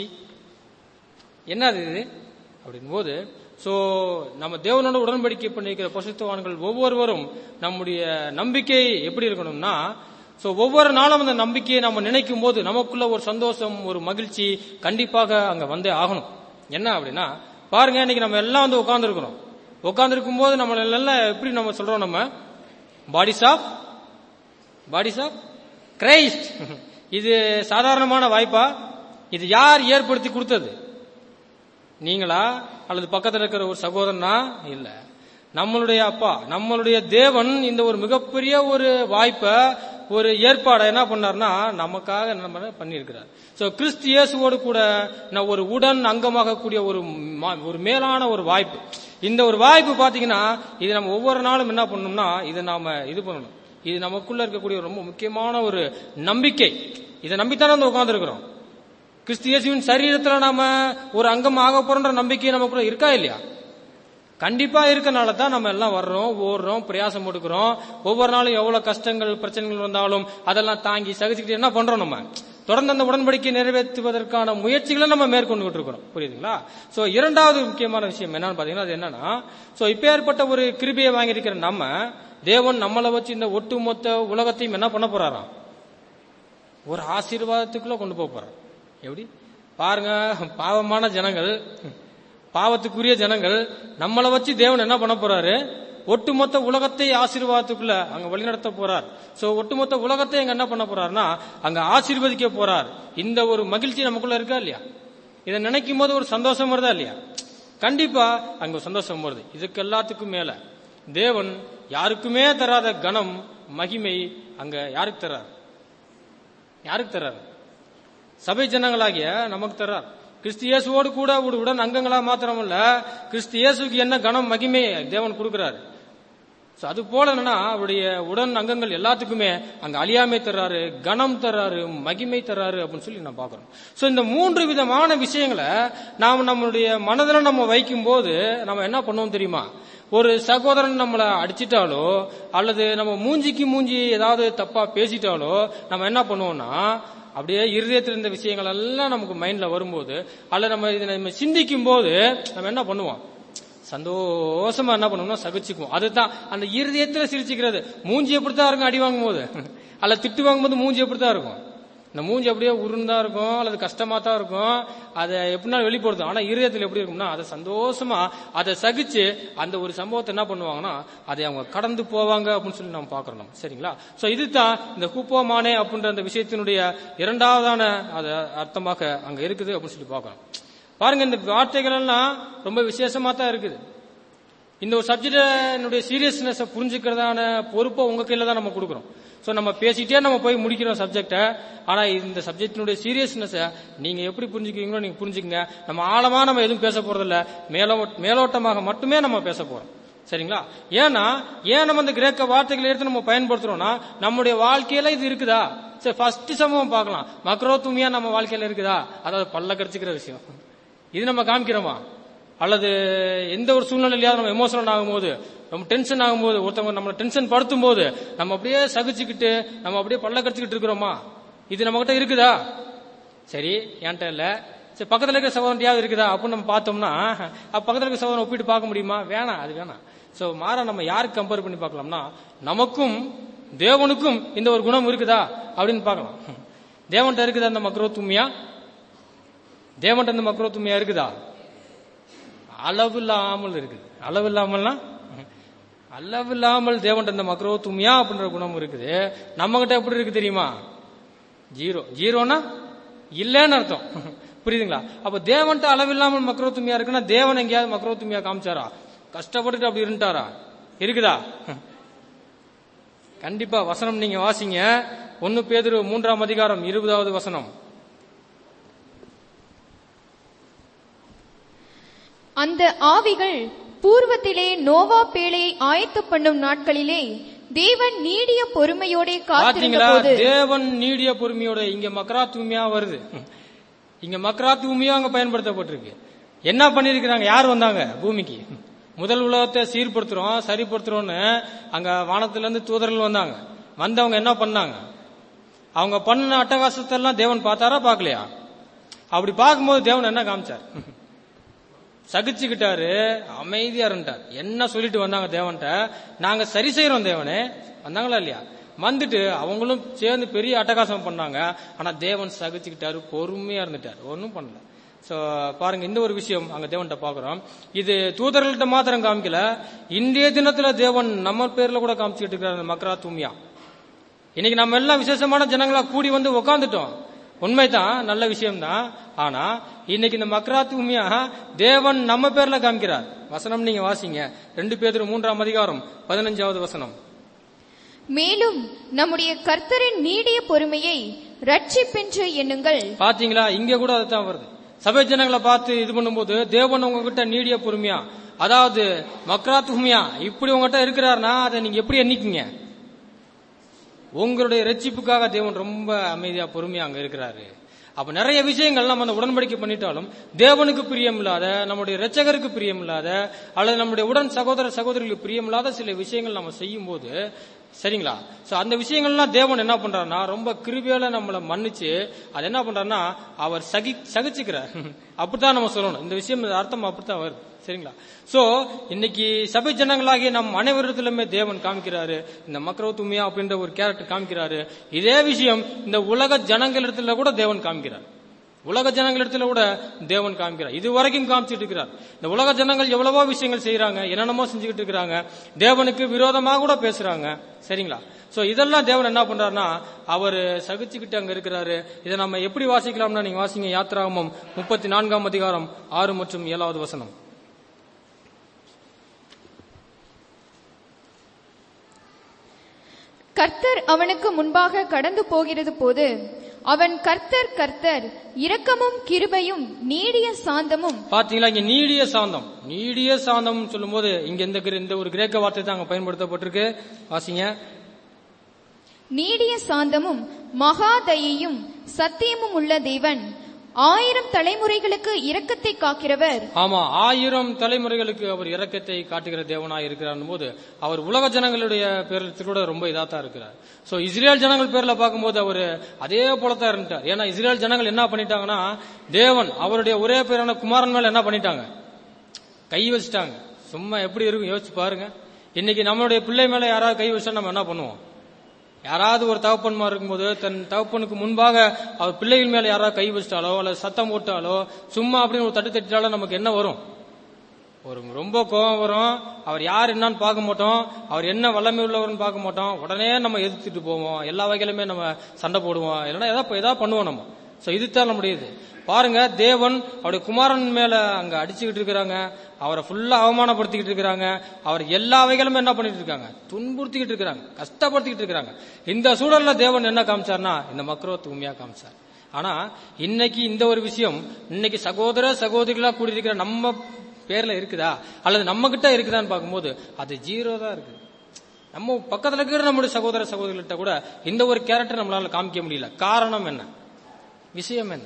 என்னது இது அப்படின் போது சோ நம்ம தேவனோட உடன்படிக்கை பண்ணிருக்கிற பசுத்தவான்கள் ஒவ்வொருவரும் நம்முடைய நம்பிக்கை எப்படி இருக்கணும்னா சோ ஒவ்வொரு நாளும் அந்த நம்பிக்கையை நம்ம நினைக்கும் போது நமக்குள்ள ஒரு சந்தோஷம் ஒரு மகிழ்ச்சி கண்டிப்பாக அங்க வந்தே ஆகணும் என்ன அப்படின்னா பாருங்க இன்னைக்கு நம்ம எல்லாம் வந்து உட்கார்ந்து இருக்கிறோம் உட்கார்ந்து இருக்கும் போது நம்ம எல்லாம் எப்படி நம்ம சொல்றோம் நம்ம bodies of bodies of Christ இது சாதாரணமான வாய்ப்பா இது யார் ஏற்படுத்தி கொடுத்தது நீங்களா அல்லது பக்கத்துல இருக்கிற ஒரு சகோதரனா இல்ல நம்மளுடைய அப்பா நம்மளுடைய தேவன் இந்த ஒரு மிகப்பெரிய ஒரு வாய்ப்பை ஒரு ஏற்பாடை என்ன பண்ணார்னா நமக்காக நம்ம பண்ணியிருக்கிறார் சோ கிறிஸ்து இயேசுவோடு கூட நான் ஒரு உடன் அங்கமாக கூடிய ஒரு மா- ஒரு மேலான ஒரு வாய்ப்பு இந்த ஒரு வாய்ப்பு பாத்தீங்கன்னா இது நம்ம ஒவ்வொரு நாளும் என்ன பண்ணணும்னா இதை நாம இது பண்ணணும் இது நமக்குள்ள இருக்கக்கூடிய ரொம்ப முக்கியமான ஒரு நம்பிக்கை இதை நம்பித்தானே வந்து உட்கார்ந்துருக்கிறோம் கிறிஸ்து இயேசுவின் சரீரத்துல நாம ஒரு அங்கம் ஆக போறோன்ற நம்பிக்கை நமக்குள்ள இருக்கா இல்லையா கண்டிப்பா இருக்கனால தான் நம்ம எல்லாம் வர்றோம் ஓடுறோம் பிரயாசம் எடுக்கிறோம் ஒவ்வொரு நாளும் எவ்வளவு கஷ்டங்கள் பிரச்சனைகள் வந்தாலும் அதெல்லாம் தாங்கி சகிச்சுக்கிட்டு என்ன பண்றோம் நம்ம தொடர்ந்து அந்த உடன்படிக்கை நிறைவேற்றுவதற்கான முயற்சிகளை நம்ம மேற்கொண்டு இருக்கிறோம் புரியுதுங்களா சோ இரண்டாவது முக்கியமான விஷயம் என்னன்னு பாத்தீங்கன்னா அது என்னன்னா சோ இப்ப ஏற்பட்ட ஒரு கிருபியை வாங்கியிருக்கிற நம்ம தேவன் நம்மளை வச்சு இந்த ஒட்டுமொத்த உலகத்தையும் என்ன பண்ண போறாராம் ஒரு ஆசீர்வாதத்துக்குள்ள கொண்டு போக போறார் எப்படி பாருங்க பாவமான ஜனங்கள் பாவத்துக்குரிய ஜனங்கள் நம்மளை வச்சு தேவன் என்ன பண்ண போறாரு ஒட்டுமொத்த உலகத்தை ஆசீர்வாதத்துக்குள்ள அங்க வழிநடத்த போறார் சோ ஒட்டுமொத்த உலகத்தை அங்க என்ன பண்ண போறாருன்னா அங்க ஆசீர்வதிக்க போறார் இந்த ஒரு மகிழ்ச்சி நமக்குள்ள இருக்கா இல்லையா இதை நினைக்கும் போது ஒரு சந்தோஷம் வருதா இல்லையா கண்டிப்பா அங்க ஒரு சந்தோஷம் வருது இதுக்கு எல்லாத்துக்கும் மேல தேவன் யாருக்குமே தராத கணம் மகிமை அங்க யாருக்கு தர்றார் யாருக்கு தர்றாரு சபை ஜனங்களாகிய நமக்கு தர்றார் கிறிஸ்து இயேசுவோடு கூட ஒரு உடன் அங்கங்களா மாத்திரமல்ல கிறிஸ்து இயேசுக்கு என்ன கணம் மகிமை தேவன் கொடுக்கிறாரு So, அது போல என்னன்னா அவருடைய உடன் அங்கங்கள் எல்லாத்துக்குமே அங்க அழியாமை தர்றாரு கணம் தர்றாரு மகிமை தர்றாரு அப்படின்னு சொல்லி நான் பாக்குறோம் சோ இந்த மூன்று விதமான விஷயங்களை நாம் நம்மளுடைய மனதில் நம்ம வைக்கும் போது நம்ம என்ன பண்ணுவோம் தெரியுமா ஒரு சகோதரன் நம்மளை அடிச்சிட்டாலோ அல்லது நம்ம மூஞ்சிக்கு மூஞ்சி ஏதாவது தப்பா பேசிட்டாலோ நம்ம என்ன பண்ணுவோம்னா அப்படியே இருதயத்தில் இருந்த விஷயங்கள் எல்லாம் நமக்கு மைண்ட்ல வரும்போது அல்ல நம்ம இதை நம்ம சிந்திக்கும் போது நம்ம என்ன பண்ணுவோம் சந்தோஷமா என்ன பண்ணணும்னா சகிச்சுக்குவோம் அதுதான் அந்த இருதயத்துல சிரிச்சுக்கிறது மூஞ்சி எப்படித்தான் இருக்கும் அடி வாங்கும் போது அல்ல திட்டு வாங்கும்போது மூஞ்சி எப்படித்தான் இருக்கும் இந்த மூஞ்சி அப்படியே உருண்டா இருக்கும் அல்லது கஷ்டமா தான் இருக்கும் அதை எப்படின்னா வெளிப்படுத்தும் ஆனா இருதயத்தில் எப்படி இருக்கும்னா அதை சந்தோஷமா அதை சகிச்சு அந்த ஒரு சம்பவத்தை என்ன பண்ணுவாங்கன்னா அதை அவங்க கடந்து போவாங்க அப்படின்னு சொல்லி நம்ம பாக்குறோம் நம்ம சரிங்களா சோ இதுதான் இந்த குப்போமானே அப்படின்ற அந்த விஷயத்தினுடைய இரண்டாவதான அது அர்த்தமாக அங்க இருக்குது அப்படின்னு சொல்லி பார்க்கறோம் பாருங்க இந்த வார்த்தைகள் எல்லாம் ரொம்ப விசேஷமா தான் இருக்குது இந்த ஒரு சப்ஜெக்டனுடைய சீரியஸ்னஸ் புரிஞ்சுக்கிறதான பொறுப்பை உங்க கையில தான் நம்ம கொடுக்குறோம் சோ நம்ம பேசிட்டே நம்ம போய் முடிக்கிறோம் சப்ஜெக்ட ஆனா இந்த சப்ஜெக்டினுடைய சீரியஸ்னஸ் நீங்க எப்படி புரிஞ்சுக்கிறீங்களோ நீங்க புரிஞ்சுக்கங்க நம்ம ஆழமா நம்ம எதுவும் பேச போறதில்ல மேலோ மேலோட்டமாக மட்டுமே நம்ம பேச போறோம் சரிங்களா ஏன்னா ஏன் நம்ம இந்த கிரேக்க வார்த்தைகளை எடுத்து நம்ம பயன்படுத்துறோம்னா நம்முடைய வாழ்க்கையில இது இருக்குதா சரி ஃபர்ஸ்ட் சம்பவம் பார்க்கலாம் மக்ரோ துமியா நம்ம வாழ்க்கையில இருக்குதா அதாவது பல்ல கடிச்சுக்கிற விஷயம் இது நம்ம காமிக்கிறோமா அல்லது எந்த ஒரு சூழ்நிலையிலாவது நம்ம எமோஷனல் ஆகும்போது நம்ம டென்ஷன் ஆகும்போது ஒருத்தவங்க நம்மளை டென்ஷன் படுத்தும் போது நம்ம அப்படியே சகிச்சுக்கிட்டு நம்ம அப்படியே பல்ல கடிச்சுக்கிட்டு இருக்கிறோமா இது நம்ம கிட்ட இருக்குதா சரி என்கிட்ட இல்ல சரி பக்கத்துல இருக்கிற சகோதரன் இருக்குதா அப்படின்னு நம்ம பார்த்தோம்னா அப்ப பக்கத்துல இருக்கிற சகோதரன் ஒப்பிட்டு பார்க்க முடியுமா வேணாம் அது வேணாம் சோ மாறா நம்ம யாருக்கு கம்பேர் பண்ணி பார்க்கலாம்னா நமக்கும் தேவனுக்கும் இந்த ஒரு குணம் இருக்குதா அப்படின்னு பார்க்கலாம் தேவன்கிட்ட இருக்குதா அந்த மக்ரோ தும்மியா தேவன்கிட்ட இந்த மக்ரோ தும்மியா இருக்குதா அளவில்லாமல் இருக்குது அளவில்லாமல்னா அளவில்லாமல் தேவன்கிட்ட இந்த மக்ரோ தும்மியா அப்படின்ற குணம் இருக்குது நம்ம கிட்ட எப்படி இருக்கு தெரியுமா ஜீரோ ஜீரோனா இல்லைன்னு அர்த்தம் புரியுதுங்களா அப்ப தேவன்ட்ட அளவில்லாமல் மக்ரோ தும்மியா இருக்குன்னா தேவன் எங்கேயாவது மக்ரோ தும்மியா காமிச்சாரா கஷ்டப்பட்டுட்டு அப்படி இருந்துட்டாரா இருக்குதா கண்டிப்பா வசனம் நீங்க வாசிங்க ஒன்னு பேதுரு மூன்றாம் அதிகாரம் இருபதாவது வசனம் அந்த ஆவிகள் பூர்வத்திலே நோவா பேழையை ஆயத்த பண்ணும் நாட்களிலே தேவன் நீடிய பொறுமையோடே காத்திருந்த பாத்தீங்களா போது தேவன் நீடிய பொறுமையோட இங்க மக்கரா தூய்மையா வருது இங்க மக்கரா தூய்மையா அங்க பயன்படுத்தப்பட்டிருக்கு என்ன பண்ணிருக்கிறாங்க யார் வந்தாங்க பூமிக்கு முதல் உலகத்தை சீர்படுத்துறோம் சரிப்படுத்துறோம்னு அங்க வானத்துல இருந்து தூதர்கள் வந்தாங்க வந்தவங்க என்ன பண்ணாங்க அவங்க பண்ண அட்டகாசத்தை எல்லாம் தேவன் பார்த்தாரா பார்க்கலையா அப்படி பார்க்கும்போது தேவன் என்ன காமிச்சார் சகிச்சுக்கிட்டாரு அமைதியா இருந்துட்டார் என்ன சொல்லிட்டு வந்தாங்க தேவன்ட்ட நாங்க சரி செய்யறோம் தேவனே வந்தாங்களா இல்லையா வந்துட்டு அவங்களும் சேர்ந்து பெரிய அட்டகாசம் பண்ணாங்க ஆனா தேவன் சகிச்சுக்கிட்டாரு பொறுமையா இருந்துட்டார் ஒன்னும் பண்ணல சோ பாருங்க இந்த ஒரு விஷயம் அங்க தேவன்கிட்ட பாக்குறோம் இது தூதர்கள்ட்ட மாத்திரம் காமிக்கல இன்றைய தினத்துல தேவன் நம்ம பேர்ல கூட காமிச்சுக்கிட்டு இருக்கிறார் அந்த மக்கரா தூமியா இன்னைக்கு நம்ம எல்லாம் விசேஷமான ஜனங்களா கூடி வந்து உட்காந்துட்டோம் உண்மைதான் நல்ல விஷயம்தான் ஆனா இன்னைக்கு இந்த மக்கராத் உண்மையா தேவன் நம்ம பேர்ல காமிக்கிறார் வசனம் நீங்க வாசிங்க ரெண்டு பேர் மூன்றாம் அதிகாரம் பதினஞ்சாவது வசனம் மேலும் நம்முடைய கர்த்தரின் நீடிய பொறுமையை ரட்சிப்பென்று எண்ணுங்கள் பாத்தீங்களா இங்க கூட அதுதான் வருது சபை ஜனங்களை பார்த்து இது பண்ணும்போது தேவன் உங்ககிட்ட நீடிய பொறுமையா அதாவது மக்ராத் உண்மையா இப்படி உங்ககிட்ட இருக்கிறாருன்னா அதை நீங்க எப்படி எண்ணிக்கீங்க உங்களுடைய ரட்சிப்புக்காக தேவன் ரொம்ப அமைதியா பொறுமையா அங்க இருக்கிறாரு அப்ப நிறைய விஷயங்கள் நம்ம அந்த உடன்படிக்கை பண்ணிட்டாலும் தேவனுக்கு பிரியம் இல்லாத நம்முடைய இரட்சகருக்கு பிரியம் இல்லாத அல்லது நம்முடைய உடன் சகோதர சகோதரிகளுக்கு பிரியம் இல்லாத சில விஷயங்கள் நம்ம செய்யும் போது சரிங்களா சோ அந்த விஷயங்கள்லாம் தேவன் என்ன பண்றாருன்னா ரொம்ப கிருபியால நம்மளை மன்னிச்சு அது என்ன பண்றாருன்னா அவர் சகி சகிச்சுக்கிறார் அப்படித்தான் நம்ம சொல்லணும் இந்த விஷயம் இந்த அர்த்தம் அப்படித்தான் வருது சரிங்களா சோ இன்னைக்கு சபை ஜனங்களாகிய நம் அனைவரிடத்திலுமே தேவன் காமிக்கிறாரு இந்த மக்கள் துமியா அப்படின்ற ஒரு கேரக்டர் காமிக்கிறாரு இதே விஷயம் இந்த உலக ஜனங்களிடத்துல கூட தேவன் காமிக்கிறார் உலக ஜனங்களிடத்துல கூட தேவன் காமிக்கிறார் இது வரைக்கும் காமிச்சிட்டு இருக்கிறார் இந்த உலக ஜனங்கள் எவ்வளவோ விஷயங்கள் செய்யறாங்க என்னென்னமோ செஞ்சுக்கிட்டு இருக்கிறாங்க தேவனுக்கு விரோதமாக கூட பேசுறாங்க சரிங்களா சோ இதெல்லாம் தேவன் என்ன பண்றாருன்னா அவர் சகிச்சுக்கிட்டு அங்க இருக்கிறாரு இதை நம்ம எப்படி வாசிக்கலாம்னா நீங்க வாசிங்க யாத்ராகமம் முப்பத்தி நான்காம் அதிகாரம் ஆறு மற்றும் ஏழாவது வசனம் கர்த்தர் அவனுக்கு முன்பாக கடந்து போகிறது போது அவன் கர்த்தர் கர்த்தர் இரக்கமும் கிருபையும் நீடிய சாந்தமும் பாத்தீங்களா இங்க நீடிய சாந்தம் நீடிய சாந்தம் சொல்லும்போது இங்க இந்த கிரே- இந்த ஒரு கிரேக்க வார்த்தை தான் அங்க பயன்படுத்தப்பட்டிருக்கு வாசிங்க நீடிய சாந்தமும் மகாதயையும் சத்தியமும் உள்ள தேவன் ஆயிரம் தலைமுறைகளுக்கு இரக்கத்தை காக்கிறவர் ஆமா ஆயிரம் தலைமுறைகளுக்கு அவர் இரக்கத்தை காட்டுகிற தேவனாய் இருக்கிறார் போது அவர் உலக ஜனங்களுடைய பேரத்தில் கூட ரொம்ப இதா தான் இருக்கிறார் சோ இஸ்ரேல் ஜனங்கள் பேர்ல பார்க்கும்போது அவர் அதே போலத்தான் இருந்துட்டார் ஏன்னா இஸ்ரேல் ஜனங்கள் என்ன பண்ணிட்டாங்கன்னா தேவன் அவருடைய ஒரே பேரான குமாரன் மேல என்ன பண்ணிட்டாங்க கை வச்சுட்டாங்க சும்மா எப்படி இருக்கும் யோசிச்சு பாருங்க இன்னைக்கு நம்மளுடைய பிள்ளை மேல யாராவது கை வச்சா நம்ம என்ன பண்ணுவோம் யாராவது ஒரு தகப்பன்மார் இருக்கும்போது தன் தகப்பனுக்கு முன்பாக அவர் பிள்ளைகள் மேல யாராவது கை வச்சிட்டாலோ அல்லது சத்தம் போட்டாலோ சும்மா அப்படின்னு ஒரு தட்டு தட்டிட்டாலோ நமக்கு என்ன வரும் ஒரு ரொம்ப கோபம் வரும் அவர் யார் என்னன்னு பார்க்க மாட்டோம் அவர் என்ன வல்லமை உள்ளவர்னு பார்க்க மாட்டோம் உடனே நம்ம எதிர்த்துட்டு போவோம் எல்லா வகையிலுமே நம்ம சண்டை போடுவோம் இல்லைன்னா ஏதாவது ஏதாவது பண்ணுவோம் நம்ம சோ இதுதான் நம்முடைய இது பாருங்க தேவன் அவருடைய குமாரன் மேல அங்க அடிச்சுக்கிட்டு இருக்கிறாங்க அவரை ஃபுல்லா அவமானப்படுத்திக்கிட்டு இருக்கிறாங்க அவர் எல்லா வகையிலுமே என்ன பண்ணிட்டு இருக்காங்க துன்புறுத்திக்கிட்டு இருக்கிறாங்க கஷ்டப்படுத்திக்கிட்டு இருக்கிறாங்க இந்த சூழல்ல தேவன் என்ன காமிச்சார்னா இந்த மக்கரோ தூய்மையா காமிச்சார் ஆனா இன்னைக்கு இந்த ஒரு விஷயம் இன்னைக்கு சகோதர சகோதரிகளா கூடியிருக்கிற நம்ம பேர்ல இருக்குதா அல்லது நம்ம கிட்ட இருக்குதான்னு பார்க்கும்போது அது ஜீரோ தான் இருக்கு நம்ம பக்கத்துல இருக்கிற நம்முடைய சகோதர சகோதரிகிட்ட கூட இந்த ஒரு கேரக்டர் நம்மளால காமிக்க முடியல காரணம் என்ன விஷயம் என்ன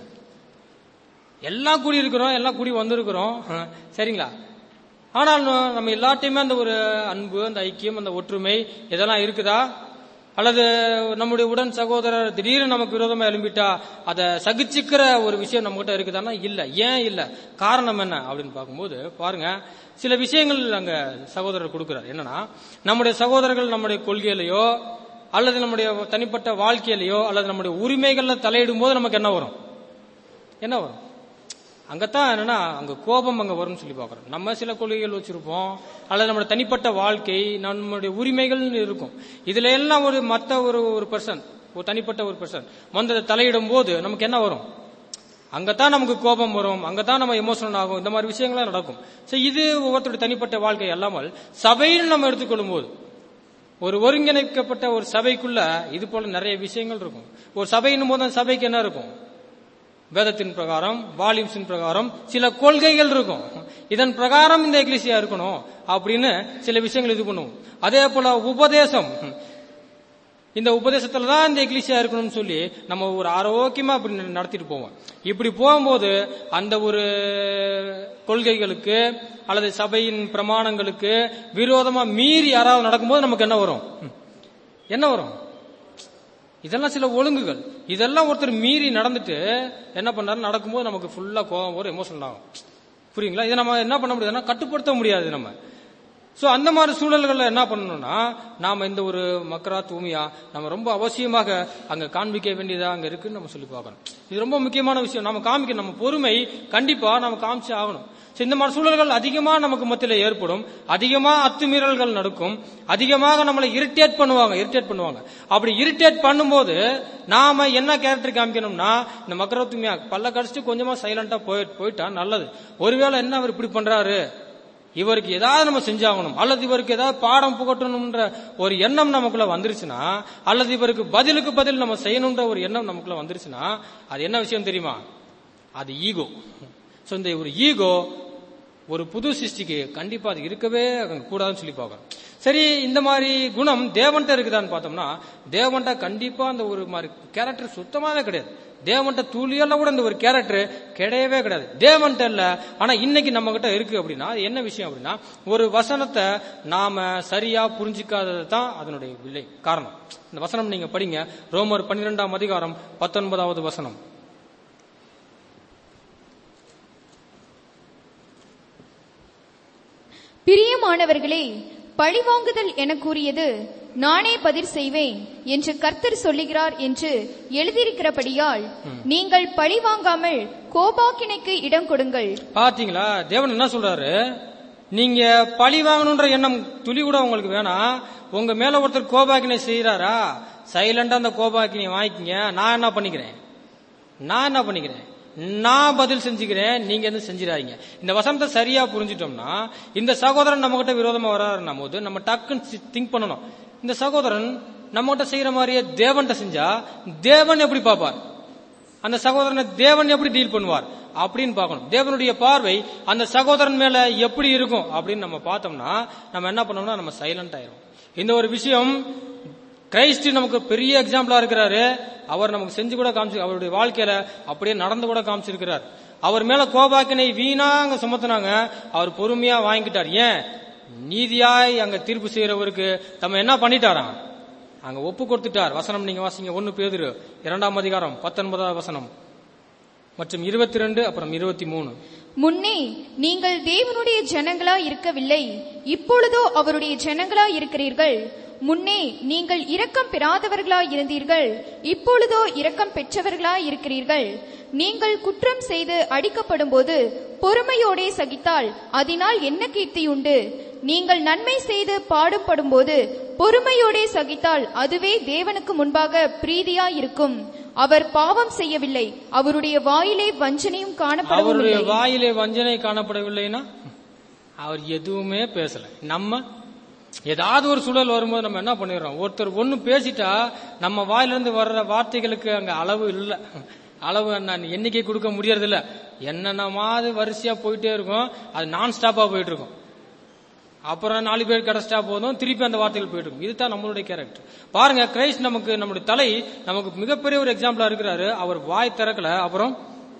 எல்லாம் கூடி இருக்கிறோம் எல்லாம் கூடி வந்திருக்கிறோம் அஹ், சரிங்களா ஆனால் நம்ம எல்லாத்தையுமே அந்த ஒரு அன்பு அந்த ஐக்கியம் அந்த ஒற்றுமை இதெல்லாம் இருக்குதா அல்லது நம்முடைய உடன் சகோதரர் திடீர்னு நமக்கு விரோதமா எழும்பிட்டா அதை சகிச்சுக்கிற ஒரு விஷயம் நம்ம கிட்ட இருக்குதான்னா இல்ல ஏன் இல்ல காரணம் என்ன அப்படின்னு பார்க்கும்போது பாருங்க சில விஷயங்கள் அங்க சகோதரர் கொடுக்கிறார் என்னன்னா நம்முடைய சகோதரர்கள் நம்முடைய கொள்கையிலையோ அல்லது நம்முடைய தனிப்பட்ட வாழ்க்கையிலையோ அல்லது நம்முடைய உரிமைகள்ல தலையிடும் போது நமக்கு என்ன வரும் என்ன வரும் அங்கத்தான் என்னன்னா அங்க கோபம் அங்க வரும்னு சொல்லி பாக்குறோம் நம்ம சில கொள்கைகள் வச்சிருப்போம் அல்லது நம்மளோட தனிப்பட்ட வாழ்க்கை நம்மளுடைய உரிமைகள் இருக்கும் இதுல எல்லாம் ஒரு மத்த ஒரு ஒரு பர்சன் ஒரு தனிப்பட்ட ஒரு பர்சன் வந்து தலையிடும் போது நமக்கு என்ன வரும் அங்கதான் நமக்கு கோபம் வரும் அங்கதான் நம்ம எமோஷனல் ஆகும் இந்த மாதிரி விஷயங்கள்லாம் நடக்கும் சோ இது ஒவ்வொருத்தருடைய தனிப்பட்ட வாழ்க்கை அல்லாமல் சபையில் நம்ம எடுத்துக்கொள்ளும் போது ஒரு ஒருங்கிணைக்கப்பட்ட ஒரு சபைக்குள்ள இது போல நிறைய விஷயங்கள் இருக்கும் ஒரு சபையின் போது அந்த சபைக்கு என்ன இருக்கும் வேதத்தின் பிரகாரம் வால்யூம்ஸின் பிரகாரம் சில கொள்கைகள் இருக்கும் இதன் பிரகாரம் இந்த எக்லிசியா இருக்கணும் அப்படின்னு சில விஷயங்கள் இது பண்ணுவோம் அதே போல உபதேசம் இந்த உபதேசத்துல தான் இந்த எக்லிசியா இருக்கணும்னு சொல்லி நம்ம ஒரு ஆரோக்கியமா அப்படி நடத்திட்டு போவோம் இப்படி போகும்போது அந்த ஒரு கொள்கைகளுக்கு அல்லது சபையின் பிரமாணங்களுக்கு விரோதமா மீறி யாராவது நடக்கும்போது நமக்கு என்ன வரும் என்ன வரும் இதெல்லாம் சில ஒழுங்குகள் இதெல்லாம் ஒருத்தர் மீறி நடந்துட்டு என்ன பண்ணாரு நடக்கும்போது நமக்கு ஃபுல்லா கோபம் வரும் எமோஷனல் ஆகும் புரியுங்களா இதை நம்ம என்ன பண்ண முடியாதுன்னா கட்டுப்படுத்த முடியாது நம்ம சோ அந்த மாதிரி சூழல்கள்ல என்ன பண்ணணும்னா நாம இந்த ஒரு மக்கரா தூய்மையா நம்ம ரொம்ப அவசியமாக அங்க காண்பிக்க வேண்டியதா அங்க இருக்குன்னு நம்ம சொல்லி பார்க்கணும் இது ரொம்ப முக்கியமான விஷயம் நம்ம காமிக்க நம்ம பொறுமை கண்டிப்பா நம்ம காமிச்சு ஆகணும் So, இந்த மாதிரி சூழல்கள் அதிகமா நமக்கு மத்தியில ஏற்படும் அதிகமா அத்துமீறல்கள் நடக்கும் அதிகமாக நம்மளை இரிட்டேட் பண்ணுவாங்க இரிட்டேட் பண்ணுவாங்க அப்படி இரிட்டேட் பண்ணும்போது நாம என்ன கேரக்டர் காமிக்கணும்னா இந்த மக்கரா தூய்மையா பல்ல கடிச்சிட்டு கொஞ்சமா சைலண்டா போய் போயிட்டா நல்லது ஒருவேளை என்ன அவர் இப்படி பண்றாரு இவருக்கு ஏதாவது நம்ம செஞ்சாகணும் அல்லது இவருக்கு ஏதாவது பாடம் புகட்டணும்ன்ற ஒரு எண்ணம் நமக்குள்ள வந்துருச்சுன்னா அல்லது இவருக்கு பதிலுக்கு பதில் நம்ம செய்யணும்ன்ற ஒரு எண்ணம் நமக்குள்ள வந்துருச்சுன்னா அது என்ன விஷயம் தெரியுமா அது ஈகோ சோ இந்த ஒரு ஈகோ ஒரு புது சிருஷ்டிக்கு கண்டிப்பா அது இருக்கவே கூடாதுன்னு சொல்லி பார்க்கணும் சரி இந்த மாதிரி குணம் தேவன்ட்ட இருக்குதான்னு பார்த்தோம்னா தேவன்ட்ட கண்டிப்பா அந்த ஒரு மாதிரி கேரக்டர் சுத்தமாவே கிடையாது தேவன்ட்ட துளியெல்லாம் கூட இந்த ஒரு கேரக்டர் கிடையவே கிடையாது தேவன்ட்ட இல்ல ஆனா இன்னைக்கு நம்ம கிட்ட இருக்கு அப்படின்னா அது என்ன விஷயம் அப்படின்னா ஒரு வசனத்தை நாம சரியா புரிஞ்சிக்காதது தான் அதனுடைய விலை காரணம் இந்த வசனம் நீங்க படிங்க ரோமர் பன்னிரெண்டாம் அதிகாரம் பத்தொன்பதாவது வசனம் பிரியமானவர்களே பழிவாங்குதல் என கூறியது நானே பதில் செய்வேன் என்று கர்த்தர் சொல்லுகிறார் என்று எழுதியிருக்கிறபடியால் நீங்கள் பழிவாங்காமல் கோபாக்கினைக்கு இடம் கொடுங்கள் பாத்தீங்களா தேவன் என்ன சொல்றாரு நீங்க பழி வாங்கணுன்ற எண்ணம் துளி கூட உங்களுக்கு வேணாம் உங்க மேல ஒருத்தர் கோபாக்கினை செய்யறாரா சைலண்டா அந்த கோபாக்கினை வாங்கிக்கங்க நான் என்ன பண்ணிக்கிறேன் நான் என்ன பண்ணிக்கிறேன் நான் பதில் செஞ்சுக்கிறேன் நீங்க எதுவும் செஞ்சிடாதீங்க இந்த வசனத்தை சரியா புரிஞ்சிட்டோம்னா இந்த சகோதரன் நம்ம கிட்ட விரோதமா வராருன்னும் போது நம்ம டக்குன்னு திங்க் பண்ணணும் இந்த சகோதரன் நம்ம கிட்ட செய்யற மாதிரியே தேவன்கிட்ட செஞ்சா தேவன் எப்படி பார்ப்பார் அந்த சகோதரனை தேவன் எப்படி டீல் பண்ணுவார் அப்படின்னு பார்க்கணும் தேவனுடைய பார்வை அந்த சகோதரன் மேல எப்படி இருக்கும் அப்படின்னு நம்ம பார்த்தோம்னா நம்ம என்ன பண்ணோம்னா நம்ம சைலண்ட் ஆயிரும் இந்த ஒரு விஷயம் கிரைஸ்ட் நமக்கு பெரிய எக்ஸாம்பிளா இருக்கிறாரு அவர் நமக்கு செஞ்சு கூட காமிச்சு அவருடைய வாழ்க்கையில அப்படியே நடந்து கூட காமிச்சிருக்கிறார் அவர் மேல கோபாக்கினை வீணா அங்க சுமத்துனாங்க அவர் பொறுமையா வாங்கிக்கிட்டார் ஏன் நீதியாய் அங்க தீர்ப்பு செய்யறவருக்கு நம்ம என்ன பண்ணிட்டாராம் அங்க ஒப்பு கொடுத்துட்டார் வசனம் நீங்க வாசிங்க ஒன்னு பேதுரு இரண்டாம் அதிகாரம் பத்தொன்பதாவது வசனம் மற்றும் இருபத்தி ரெண்டு அப்புறம் இருபத்தி மூணு முன்னே நீங்கள் தேவனுடைய ஜனங்களா இருக்கவில்லை இப்பொழுதோ அவருடைய ஜனங்களா இருக்கிறீர்கள் முன்னே நீங்கள் இரக்கம் பெறாதவர்களாய் இருந்தீர்கள் இப்பொழுதோ இரக்கம் பெற்றவர்களாய் இருக்கிறீர்கள் நீங்கள் குற்றம் செய்து அடிக்கப்படும் போது பொறுமையோடே சகித்தால் அதனால் என்ன கீர்த்தி உண்டு நீங்கள் நன்மை செய்து பாடுபடும் போது பொறுமையோடே சகித்தால் அதுவே தேவனுக்கு முன்பாக பிரீதியாய் இருக்கும் அவர் பாவம் செய்யவில்லை அவருடைய வாயிலே வஞ்சனையும் காணப்படவும் அவருடைய இல்லை வாயிலே வஞ்சனை காணப்படவில்லைன்னா அவர் எதுவுமே பேசல நம்ம ஏதாவது ஒரு சூழல் வரும்போது நம்ம என்ன பண்ணிடுறோம் ஒருத்தர் ஒண்ணு பேசிட்டா நம்ம வாயிலிருந்து வர்ற வார்த்தைகளுக்கு அங்க அளவு இல்ல அளவு நான் எண்ணிக்கை கொடுக்க முடியறது இல்ல என்னென்னமாவது வரிசையா போயிட்டே இருக்கும் அது நான் ஸ்டாப்பா போயிட்டு இருக்கும் அப்புறம் நாலு பேர் கிடைச்சிட்டா போதும் திருப்பி அந்த வார்த்தைகள் போயிட்டு இருக்கும் இதுதான் நம்மளுடைய கேரக்டர் பாருங்க கிரைஸ்ட் நமக்கு நம்முடைய தலை நமக்கு மிகப்பெரிய ஒரு எக்ஸாம்பிளா இருக்கிறாரு அவர் வாய் திறக்கல அப்புறம்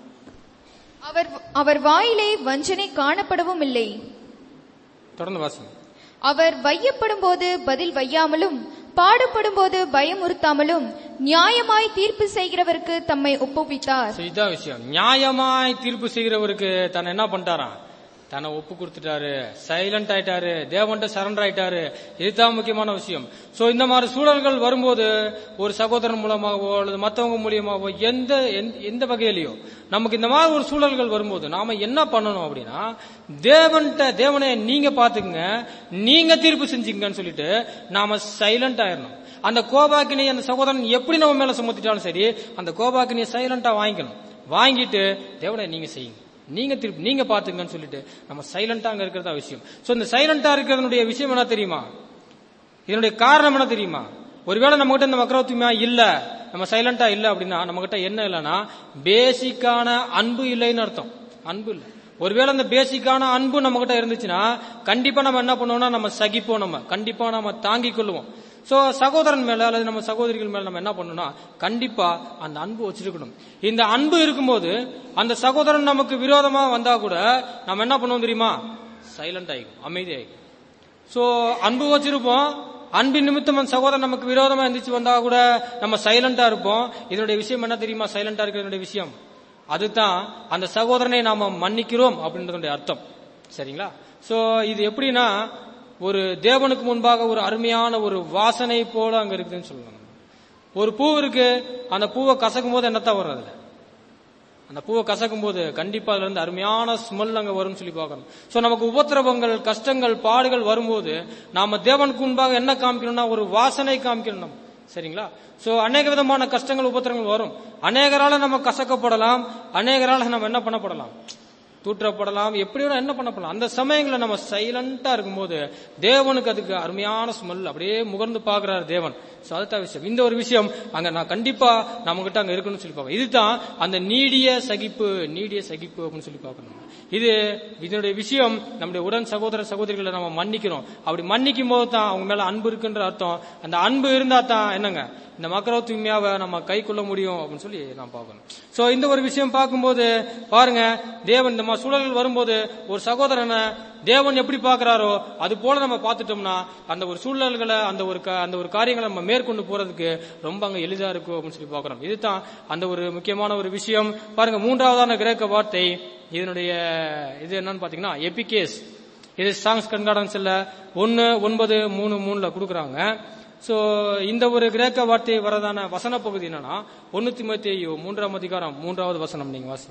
அவர் அவர் வாயிலே வஞ்சனை காணப்படவும் இல்லை தொடர்ந்து வாசிங்க அவர் வையப்படும் போது பதில் வையாமலும் பாடுபடும் போது பயமுறுத்தாமலும் நியாயமாய் தீர்ப்பு செய்கிறவருக்கு தம்மை ஒப்புவித்தார் So, இதான் விஷயம் நியாயமாய் தீர்ப்பு செய்கிறவருக்கு தன்னை என்ன பண்ணிட்டாராம் தன்னை ஒப்பு கொடுத்துட்டாரு சைலண்ட் ஆயிட்டாரு தேவன்ட்ட சரண்டர் ஆயிட்டாரு இதுதான் முக்கியமான விஷயம் சோ இந்த மாதிரி சூழல்கள் வரும்போது ஒரு சகோதரன் மூலமாகவோ அல்லது மத்தவங்க மூலியமாகவோ எந்த எந்த- எந்த வகையிலையோ நமக்கு இந்த மாதிரி ஒரு சூழல்கள் வரும்போது நாம என்ன பண்ணணும் அப்படின்னா தேவன்ட்ட தேவனை நீங்க பாத்துக்குங்க நீங்க தீர்ப்பு செஞ்சுங்கன்னு சொல்லிட்டு நாம சைலண்ட் ஆயிரணும் அந்த கோபாக்கினை அந்த சகோதரன் எப்படி நம்ம மேல சுமத்திட்டாலும் சரி அந்த கோபாக்கினியை சைலண்டா வாங்கிக்கணும் வாங்கிட்டு தேவனை நீங்க செய்யுங்க நீங்க திருப்பி நீங்க பாத்துங்கன்னு சொல்லிட்டு நம்ம சைலண்டா அங்க இருக்கிறதா விஷயம் சோ இந்த சைலண்டா இருக்கிறதுனுடைய விஷயம் என்ன தெரியுமா இதனுடைய காரணம் என்ன தெரியுமா ஒருவேளை நம்ம கிட்ட இந்த மக்கரத்துவமா இல்ல நம்ம சைலண்டா இல்ல அப்படின்னா நம்ம கிட்ட என்ன இல்லைன்னா பேசிக்கான அன்பு இல்லைன்னு அர்த்தம் அன்பு இல்ல ஒருவேளை அந்த பேசிக்கான அன்பு நம்ம கிட்ட இருந்துச்சுன்னா கண்டிப்பா நம்ம என்ன பண்ணுவோம்னா நம்ம சகிப்போம் நம்ம கண்டிப்பா நம்ம தாங்கிக் கொள்ளுவோம் சோ சகோதரன் மேல அல்லது நம்ம சகோதரிகள் மேல நம்ம என்ன பண்ணணும்னா கண்டிப்பா அந்த அன்பு வச்சிருக்கணும் இந்த அன்பு இருக்கும்போது அந்த சகோதரன் நமக்கு விரோதமா வந்தா கூட நம்ம என்ன பண்ணுவோம் தெரியுமா சைலண்ட் ஆகிக்கும் அமைதி ஆகிக்கும் சோ அன்பு வச்சிருப்போம் அன்பின் நிமித்தம் அந்த சகோதரன் நமக்கு விரோதமா எந்திரிச்சு வந்தா கூட நம்ம சைலண்டா இருப்போம் இதனுடைய விஷயம் என்ன தெரியுமா சைலண்டா இருக்கிறதுடைய விஷயம் அதுதான் அந்த சகோதரனை நாம மன்னிக்கிறோம் அப்படின்றதுடைய அர்த்தம் சரிங்களா சோ இது எப்படின்னா ஒரு தேவனுக்கு முன்பாக ஒரு அருமையான ஒரு வாசனை போல அங்க இருக்குதுன்னு சொல்லலாம் ஒரு பூ இருக்கு அந்த பூவை கசக்கும் போது என்னத்தான் வரும் அதுல அந்த பூவை கசக்கும் போது கண்டிப்பா அதுல இருந்து அருமையான ஸ்மெல் அங்க வரும்னு சொல்லி பார்க்கணும் சோ நமக்கு உபத்திரவங்கள் கஷ்டங்கள் பாடுகள் வரும்போது நாம தேவனுக்கு முன்பாக என்ன காமிக்கணும்னா ஒரு வாசனை காமிக்கணும் நம்ம. சரிங்களா சோ அநேக விதமான கஷ்டங்கள் உபத்திரங்கள் வரும் அநேகரால நம்ம கசக்கப்படலாம் அநேகரால நம்ம என்ன பண்ணப்படலாம் தூற்றப்படலாம் எப்படி வேணா என்ன பண்ணப்படலாம் அந்த சமயங்களில் நம்ம சைலண்டா இருக்கும்போது தேவனுக்கு அதுக்கு அருமையான ஸ்மெல் அப்படியே முகர்ந்து பார்க்கிறார் தேவன் சோ அதுதான் விஷயம் இந்த ஒரு விஷயம் அங்க நான் கண்டிப்பா நம்ம கிட்ட அங்க இருக்குன்னு சொல்லி பார்க்கணும் இதுதான் அந்த நீடிய சகிப்பு நீடிய சகிப்பு அப்படின்னு சொல்லி பார்க்கணும் இது இதனுடைய விஷயம் நம்முடைய உடன் சகோதர சகோதரிகளை நம்ம மன்னிக்கிறோம் அப்படி மன்னிக்கும் போது தான் அவங்க மேல அன்பு இருக்குன்ற அர்த்தம் அந்த அன்பு இருந்தா தான் என்னங்க இந்த மக்களோ தூய்மையாவை நம்ம கை கொள்ள முடியும் அப்படின்னு சொல்லி நான் பார்க்கணும் சோ இந்த ஒரு விஷயம் பார்க்கும்போது பாருங்க தேவன் இந்த மாதிரி சூழல்கள் வரும்போது ஒரு சகோதரனை தேவன் எப்படி பார்க்கறாரோ அது போல நம்ம பார்த்துட்டோம்னா அந்த ஒரு சூழல்களை அந்த ஒரு க- அந்த ஒரு காரியங்களை நம்ம மேற்கொண்டு போறதுக்கு ரொம்ப அங்க எளிதா இருக்கும் அப்படின்னு சொல்லி பார்க்கறோம் இதுதான் அந்த ஒரு முக்கியமான ஒரு விஷயம் பாருங்க மூன்றாவதான கிரேக்க வார்த்தை இதனுடைய இது என்னன்னு பாத்தீங்கன்னா எபிகேஸ் இது ஸ்ட்ராங்ஸ் கண்காடன்ஸ்ல ஒன்னு ஒன்பது மூணு மூணுல கொடுக்குறாங்க சோ இந்த ஒரு கிரேக்க வார்த்தை வரதான வசன பகுதி என்னன்னா ஒன்னு திமுத்தையோ மூன்றாம் அதிகாரம் மூன்றாவது வசனம் நீங்க வாசிங்க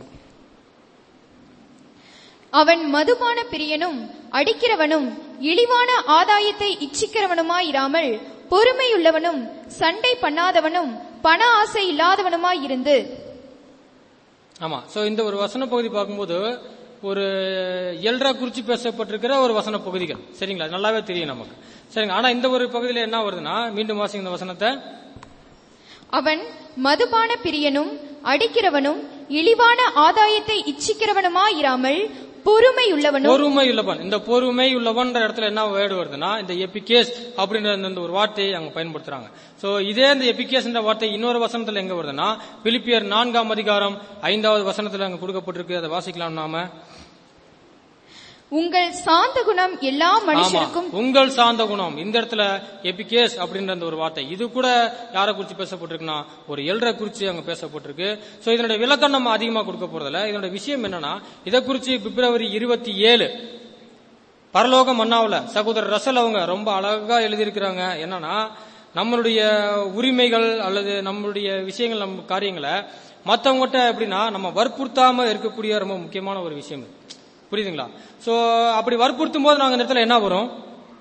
அவன் மதுபான பிரியனும் அடிக்கிறவனும் இழிவான ஆதாயத்தை இச்சிக்கிறவனுமாயிராமல் பொறுமையுள்ளவனும் சண்டை பண்ணாதவனும் பண ஆசை இல்லாதவனுமாயிருந்து ஆமா சோ இந்த ஒரு வசன பகுதி பார்க்கும்போது ஒரு எல்ரா குறிச்சு பேசப்பட்டிருக்கிற ஒரு வசன பகுதிகள் சரிங்களா நல்லாவே தெரியும் நமக்கு சரிங்க ஆனா இந்த ஒரு பகுதியில என்ன வருதுன்னா மீண்டும் வாசிங்க இந்த வசனத்தை அவன் மதுபான பிரியனும் அடிக்கிறவனும் இழிவான ஆதாயத்தை இச்சிக்கிறவனுமாயிராமல் பொறுமையுள்ளவனும் பொறுமை உள்ளவன் இந்த பொறுமை உள்ளவன்ற இடத்துல என்ன வேர்டு வருதுன்னா இந்த எபிகேஸ் அப்படின்ற இந்த ஒரு வார்த்தையை அங்க பயன்படுத்துறாங்க சோ இதே இந்த எபிகேஸ் என்ற வார்த்தை இன்னொரு வசனத்துல எங்க வருதுன்னா பிலிப்பியர் நான்காம் அதிகாரம் ஐந்தாவது வசனத்துல அங்க கொடுக்கப்பட்டிருக்கு அதை வாசிக்கலாம் நாம உங்கள் சாந்த குணம் எல்லா ஆமா மனுஷருக்கும் உங்கள் சார்ந்த குணம் இந்த இடத்துல எபிகேஸ் அப்படின்ற அந்த ஒரு வார்த்தை இது கூட யாரை குறிச்சு பேசப்பட்டிருக்குன்னா ஒரு எல்ற குறிச்சு அங்க பேசப்பட்டிருக்கு சோ இதனுடைய விளக்கம் நம்ம அதிகமா கொடுக்க போறதில்ல இதனுடைய விஷயம் என்னன்னா இதை குறிச்சு பிப்ரவரி இருபத்தி ஏழு பரலோக மன்னாவுல சகோதரர் ரசல் அவங்க ரொம்ப அழகா எழுதியிருக்கிறாங்க என்னன்னா நம்மளுடைய உரிமைகள் அல்லது நம்மளுடைய விஷயங்கள் நம்ம காரியங்களை மத்தவங்ககிட்ட எப்படின்னா நம்ம வற்புறுத்தாம இருக்கக்கூடிய ரொம்ப முக்கியமான ஒரு விஷயம் இது. புரியுதுங்களா சோ அப்படி வற்புறுத்தும் போது நாங்க இந்த இடத்துல என்ன வரும்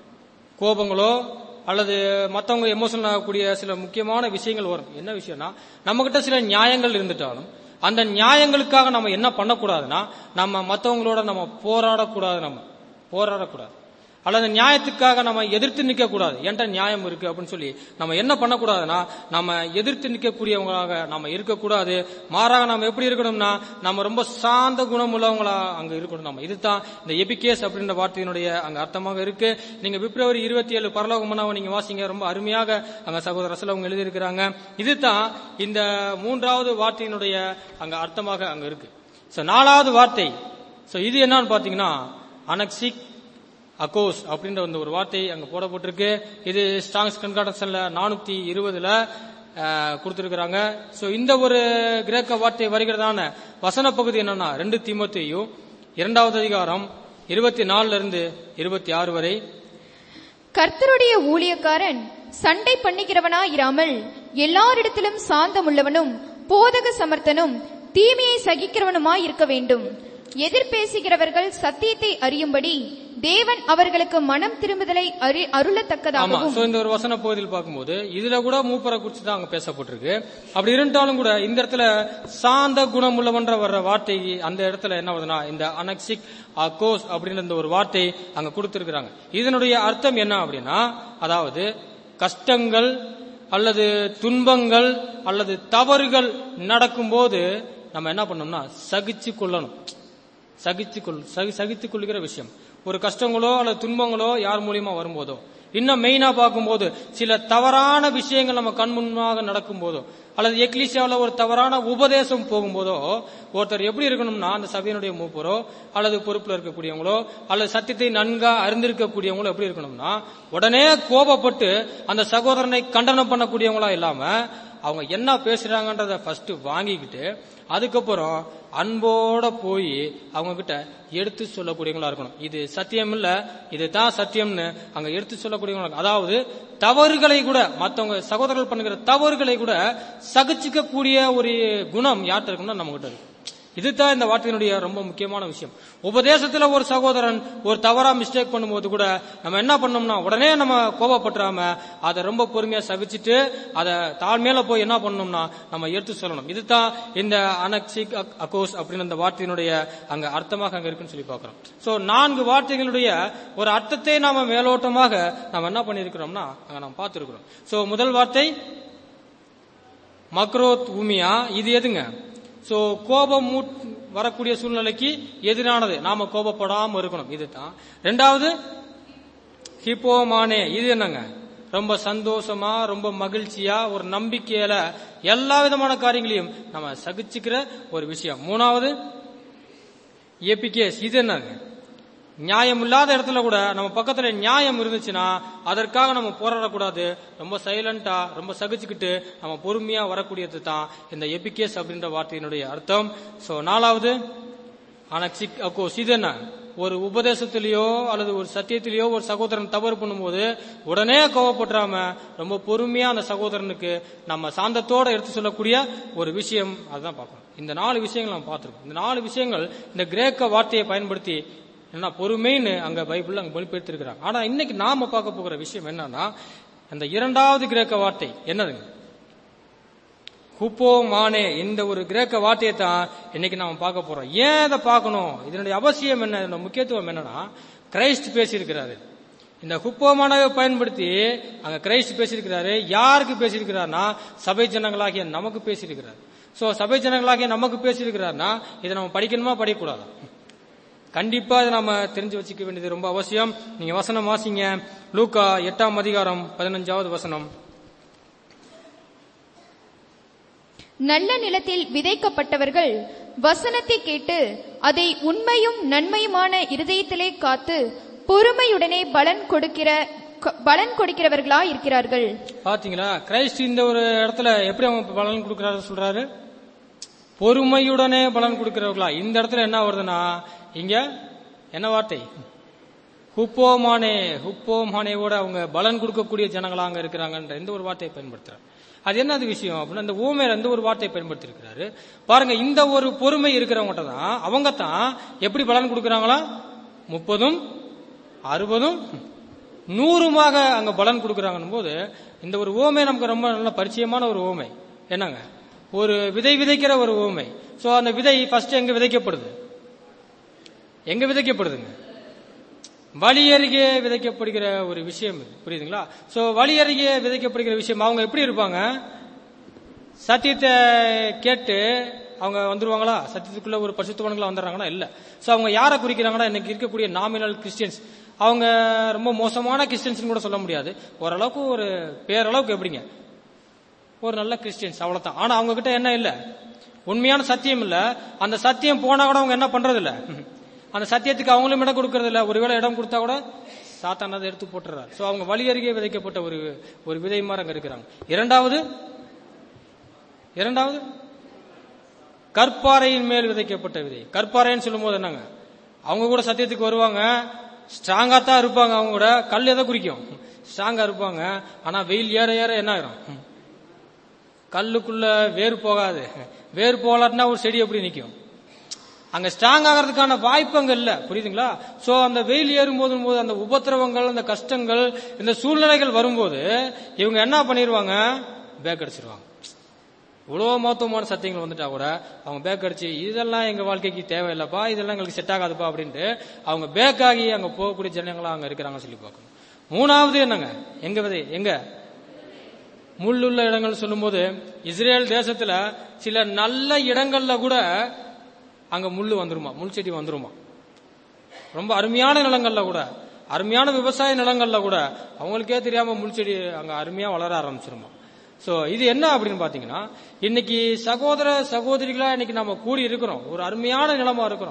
கோபங்களோ அல்லது மத்தவங்க எமோஷனல் ஆகக்கூடிய சில முக்கியமான விஷயங்கள் வரும் என்ன விஷயம்னா நம்ம கிட்ட சில நியாயங்கள் இருந்துட்டாலும் அந்த நியாயங்களுக்காக நம்ம என்ன பண்ணக்கூடாதுன்னா நம்ம மத்தவங்களோட நம்ம போராடக்கூடாது நம்ம போராடக்கூடாது அல்லது நியாயத்துக்காக நம்ம எதிர்த்து நிக்க கூடாது என்கிட்ட நியாயம் இருக்கு அப்படின்னு சொல்லி நம்ம என்ன பண்ணக்கூடாதுன்னா நம்ம எதிர்த்து நிற்கக்கூடியவங்களாக நம்ம இருக்கக்கூடாது மாறாக நம்ம எப்படி இருக்கணும்னா நம்ம ரொம்ப சாந்த குணம் உள்ளவங்களா அங்க இருக்கணும் நம்ம இதுதான் இந்த எபிகேஸ் அப்படின்ற வார்த்தையினுடைய அங்க அர்த்தமாக இருக்கு நீங்க பிப்ரவரி இருபத்தி ஏழு பரலோகமனாவை நீங்க வாசிங்க ரொம்ப அருமையாக அங்க சகோதர ரசல் அவங்க எழுதியிருக்கிறாங்க இதுதான் இந்த மூன்றாவது வார்த்தையினுடைய அங்க அர்த்தமாக அங்க இருக்கு சோ நாலாவது வார்த்தை சோ இது என்னன்னு பாத்தீங்கன்னா அனக்சிக் அகோஸ் அப்படின்ற அந்த ஒரு வார்த்தை அங்க போடப்பட்டிருக்கு இது ஸ்ட்ராங்ஸ் கண்காடன்ஸ்ல நானூத்தி இருபதுல கொடுத்திருக்கிறாங்க சோ இந்த ஒரு கிரேக்க வார்த்தை வருகிறதான வசன பகுதி என்னன்னா ரெண்டு தீமோத்தேயும் இரண்டாவது அதிகாரம் இருபத்தி நாலுல இருந்து இருபத்தி ஆறு வரை கர்த்தருடைய ஊழியக்காரன் சண்டை பண்ணிக்கிறவனா இராமல் எல்லாரிடத்திலும் சாந்தமுள்ளவனும் போதக சமர்த்தனும் தீமையை சகிக்கிறவனுமாய் இருக்க வேண்டும் எதிர்பேசுகிறவர்கள் சத்தியத்தை அறியும்படி தேவன் அவர்களுக்கு மனம் திரும்புதலை அறி- ஆமா அருளத்தக்கதாகவும் சோ இந்த ஒரு வசன பகுதியில் பார்க்கும்போது இதுல கூட மூப்பரை குறிச்சு தான் அங்க பேசப்பட்டிருக்கு அப்படி இருந்தாலும் கூட இந்த இடத்துல சாந்த குணம் உள்ளவன்ற வர்ற வார்த்தை அந்த இடத்துல என்ன வருதுன்னா இந்த அனக்சிக் அகோஸ் அப்படின்ற இந்த ஒரு வார்த்தை அங்க கொடுத்திருக்கிறாங்க இதனுடைய அர்த்தம் என்ன அப்படின்னா அதாவது கஷ்டங்கள் அல்லது துன்பங்கள் அல்லது தவறுகள் நடக்கும்போது நம்ம என்ன பண்ணோம்னா சகிச்சு கொள்ளணும் சகிச்சு கொள் சகி சகித்துக் கொள்கிற விஷயம் ஒரு கஷ்டங்களோ அல்லது துன்பங்களோ யார் மூலியமா வரும்போதோ இன்னும் மெயினா பார்க்கும்போது சில தவறான விஷயங்கள் நம்ம கண் முன்பாக நடக்கும் போதோ அல்லது எக்லிசியாவில் ஒரு தவறான உபதேசம் போகும்போதோ ஒருத்தர் எப்படி இருக்கணும்னா அந்த சபையினுடைய மூப்பரோ அல்லது பொறுப்புல இருக்கக்கூடியவங்களோ அல்லது சத்தியத்தை நன்கா அறிந்திருக்கக்கூடியவங்களோ எப்படி இருக்கணும்னா உடனே கோபப்பட்டு அந்த சகோதரனை கண்டனம் பண்ணக்கூடியவங்களா இல்லாம அவங்க என்ன பேசுறாங்கன்றத ஃபர்ஸ்ட் வாங்கிக்கிட்டு அதுக்கப்புறம் அன்போட போய் அவங்க கிட்ட எடுத்து சொல்லக்கூடியவங்களா இருக்கணும் இது சத்தியம் இல்ல இதுதான் சத்தியம்னு அங்க எடுத்து சொல்லக்கூடியவங்களா இருக்கணும். அதாவது தவறுகளை கூட மத்தவங்க சகோதரர்கள் பண்ணுகிற தவறுகளை கூட சகிச்சுக்க கூடிய ஒரு குணம் யார்கிட்ட இருக்கும்னா நம்ம கிட்ட இருக்கு இதுதான் இந்த வார்த்தையினுடைய ரொம்ப முக்கியமான விஷயம் உபதேசத்துல ஒரு சகோதரன் ஒரு தவறா மிஸ்டேக் பண்ணும்போது கூட நம்ம என்ன பண்ணோம்னா உடனே நம்ம கோபப்பட்டுறாம அதை ரொம்ப பொறுமையா சகிச்சுட்டு அதை தாழ்மையில போய் என்ன பண்ணணும்னா நம்ம எடுத்து சொல்லணும் இதுதான் இந்த அனக்சிக் அகோஸ் அப்படின்னு அந்த வார்த்தையினுடைய அங்க அர்த்தமாக அங்க இருக்குன்னு சொல்லி பார்க்கிறோம் சோ நான்கு வார்த்தைகளுடைய ஒரு அர்த்தத்தை நாம மேலோட்டமாக நாம என்ன பண்ணிருக்கிறோம்னா அங்க நம்ம பார்த்திருக்கிறோம் சோ முதல் வார்த்தை மக்ரோத் உமியா இது எதுங்க சோ கோபம் மூட்- வரக்கூடிய சூழ்நிலைக்கு எதிரானது நாம கோபப்படாம இருக்கணும் இதுதான் ரெண்டாவது ஹிப்போமானே இது என்னங்க ரொம்ப சந்தோஷமா ரொம்ப மகிழ்ச்சியா ஒரு நம்பிக்கையில எல்லா விதமான காரியங்களையும் நம்ம சகிச்சுக்கிற ஒரு விஷயம் மூணாவது எபிகேஸ் இது என்னங்க நியாயம் இல்லாத இடத்துல கூட நம்ம பக்கத்துல நியாயம் இருந்துச்சுன்னா அதற்காக நம்ம போராடக்கூடாது ரொம்ப சைலண்டா ரொம்ப சகிச்சுக்கிட்டு நம்ம பொறுமையா வரக்கூடியது தான் இந்த எபிகேஸ் அப்படின்ற வார்த்தையினுடைய அர்த்தம் சோ நாலாவது அனக்சிக் அக்கோஸ் இது என்ன ஒரு உபதேசத்திலேயோ அல்லது ஒரு சத்தியத்திலேயோ ஒரு சகோதரன் தவறு பண்ணும்போது உடனே கோவப்பட்டுறாம ரொம்ப பொறுமையா அந்த சகோதரனுக்கு நம்ம சாந்தத்தோட எடுத்து சொல்லக்கூடிய ஒரு விஷயம் அதுதான் பார்க்கணும் இந்த நாலு விஷயங்கள் நம்ம பார்த்திருக்கோம் இந்த நாலு விஷயங்கள் இந்த கிரேக்க வார்த்தையை பயன்படுத்தி என்ன பொறுமைன்னு அங்க பைபிள்ல அங்க மொழிபெயர்த்திருக்கிறாங்க ஆனா இன்னைக்கு நாம பார்க்க போகிற விஷயம் என்னன்னா அந்த இரண்டாவது கிரேக்க வார்த்தை என்னதுங்க குப்போ மானே இந்த ஒரு கிரேக்க வார்த்தையை தான் இன்னைக்கு நாம பார்க்க போறோம் ஏன் இதை பார்க்கணும் இதனுடைய அவசியம் என்ன இதனுடைய முக்கியத்துவம் என்னன்னா கிரைஸ்ட் பேசியிருக்கிறாரு இந்த குப்போமானவை பயன்படுத்தி அங்க கிரைஸ்ட் பேசியிருக்கிறாரு யாருக்கு பேசியிருக்கிறார்னா சபை ஜனங்களாகிய நமக்கு பேசியிருக்கிறார் சோ சபை ஜனங்களாகிய நமக்கு பேசியிருக்கிறார்னா இதை நம்ம படிக்கணுமா படிக்கக்கூடாதா கண்டிப்பா இதை நாம தெரிஞ்சு வச்சுக்க வேண்டியது ரொம்ப அவசியம் நீங்க வசனம் வாசிங்க லூக்கா எட்டாம் அதிகாரம் பதினஞ்சாவது வசனம் நல்ல நிலத்தில் விதைக்கப்பட்டவர்கள் வசனத்தை கேட்டு அதை உண்மையும் நன்மையுமான இருதயத்திலே காத்து பொறுமையுடனே பலன் கொடுக்கிற கொ- பலன் கொடுக்கிறவர்களா இருக்கிறார்கள் பாத்தீங்களா கிரைஸ்ட் இந்த ஒரு இடத்துல எப்படி அவங்க பலன் கொடுக்கிறாரு சொல்றாரு பொறுமையுடனே பலன் கொடுக்கிறவர்களா இந்த இடத்துல என்ன வருதுன்னா இங்க என்ன வார்த்தை ஹுப்போமானே ஹுப்போமானேவோட அவங்க பலன் கொடுக்கக்கூடிய ஜனங்களா அங்க இருக்கிறாங்கன்ற இந்த ஒரு வார்த்தையை பயன்படுத்துறாரு அது என்னது விஷயம் அப்படின்னா அந்த ஊமையில இந்த ஒரு வார்த்தையை பயன்படுத்தி இருக்கிறாரு பாருங்க இந்த ஒரு பொறுமை இருக்கிறவங்ககிட்ட தான் அவங்க தான் எப்படி பலன் கொடுக்கறாங்களா முப்பதும் அறுபதும் நூறுமாக அங்க பலன் கொடுக்கறாங்கன்னும் போது இந்த ஒரு ஓமை நமக்கு ரொம்ப நல்ல பரிச்சயமான ஒரு ஓமை என்னங்க ஒரு விதை விதைக்கிற ஒரு ஓமை சோ அந்த விதை ஃபர்ஸ்ட் எங்க விதைக்கப்படுது எங்க விதைக்கப்படுதுங்க வழி அருகே விதைக்கப்படுகிற ஒரு விஷயம் இது. புரியுதுங்களா சோ வழி அருகே விதைக்கப்படுகிற விஷயம் அவங்க எப்படி இருப்பாங்க சத்தியத்தை கேட்டு அவங்க வந்துருவாங்களா சத்தியத்துக்குள்ள ஒரு பரிசுத்தவன்களா வந்துடுறாங்கன்னா இல்ல சோ அவங்க யாரை குறிக்கிறாங்கன்னா இன்னைக்கு இருக்கக்கூடிய நாமினல் கிறிஸ்டியன்ஸ் அவங்க ரொம்ப மோசமான கிறிஸ்டியன்ஸ் கூட சொல்ல முடியாது ஓரளவுக்கு ஒரு பேரளவுக்கு எப்படிங்க ஒரு நல்ல கிறிஸ்டியன்ஸ் அவ்வளவுதான் ஆனா அவங்க கிட்ட என்ன இல்ல உண்மையான சத்தியம் இல்ல அந்த சத்தியம் போனா கூட அவங்க என்ன பண்றது இல்ல அந்த சத்தியத்துக்கு அவங்களும் இடம் கொடுக்கறது இல்ல ஒருவேளை இடம் கொடுத்தா கூட சாத்தான் அதை எடுத்து போட்டுறாரு சோ அவங்க வழி அருகே விதைக்கப்பட்ட ஒரு ஒரு விதை மாதிரி அங்க இருக்கிறாங்க இரண்டாவது இரண்டாவது கற்பாறையின் மேல் விதைக்கப்பட்ட விதை கற்பாறைன்னு சொல்லும்போது என்னங்க அவங்க கூட சத்தியத்துக்கு வருவாங்க ஸ்ட்ராங்கா தான் இருப்பாங்க அவங்க கூட கல் எதை குறிக்கும் ஸ்ட்ராங்கா இருப்பாங்க ஆனா வெயில் ஏற ஏற என்ன ஆயிரும் கல்லுக்குள்ள வேர் போகாது வேர் போகலாட்டினா ஒரு செடி எப்படி நிக்கும் அங்க ஸ்ட்ராங் ஆகிறதுக்கான வாய்ப்பு அங்க இல்ல புரியுதுங்களா சோ அந்த வெயில் ஏறும்போது போது அந்த உபத்திரவங்கள் அந்த கஷ்டங்கள் இந்த சூழ்நிலைகள் வரும்போது இவங்க என்ன பண்ணிடுவாங்க பேக் அடிச்சிருவாங்க இவ்வளோ மோத்தமான சத்தியங்கள் வந்துட்டா கூட அவங்க பேக் அடிச்சு இதெல்லாம் எங்க வாழ்க்கைக்கு தேவையில்லைப்பா இதெல்லாம் எங்களுக்கு செட் ஆகாதுப்பா அப்படின்ட்டு அவங்க பேக் ஆகி அங்க போகக்கூடிய ஜனங்களா அங்க இருக்கிறாங்க சொல்லி பார்க்கணும் மூணாவது என்னங்க எங்க விதை எங்க முள்ளுள்ள இடங்கள் சொல்லும்போது இஸ்ரேல் தேசத்துல சில நல்ல இடங்கள்ல கூட அங்க முள்ளு வந்துருமா முள் செடி வந்துருமா ரொம்ப அருமையான நிலங்கள்ல கூட அருமையான விவசாய நிலங்கள்ல கூட அவங்களுக்கே தெரியாம முள் செடி அங்க அருமையா வளர ஆரம்பிச்சிருமா சோ இது என்ன அப்படின்னு பாத்தீங்கன்னா இன்னைக்கு சகோதர சகோதரிகளா இன்னைக்கு நம்ம கூடி இருக்கிறோம் ஒரு அருமையான நிலமா இருக்கிறோம்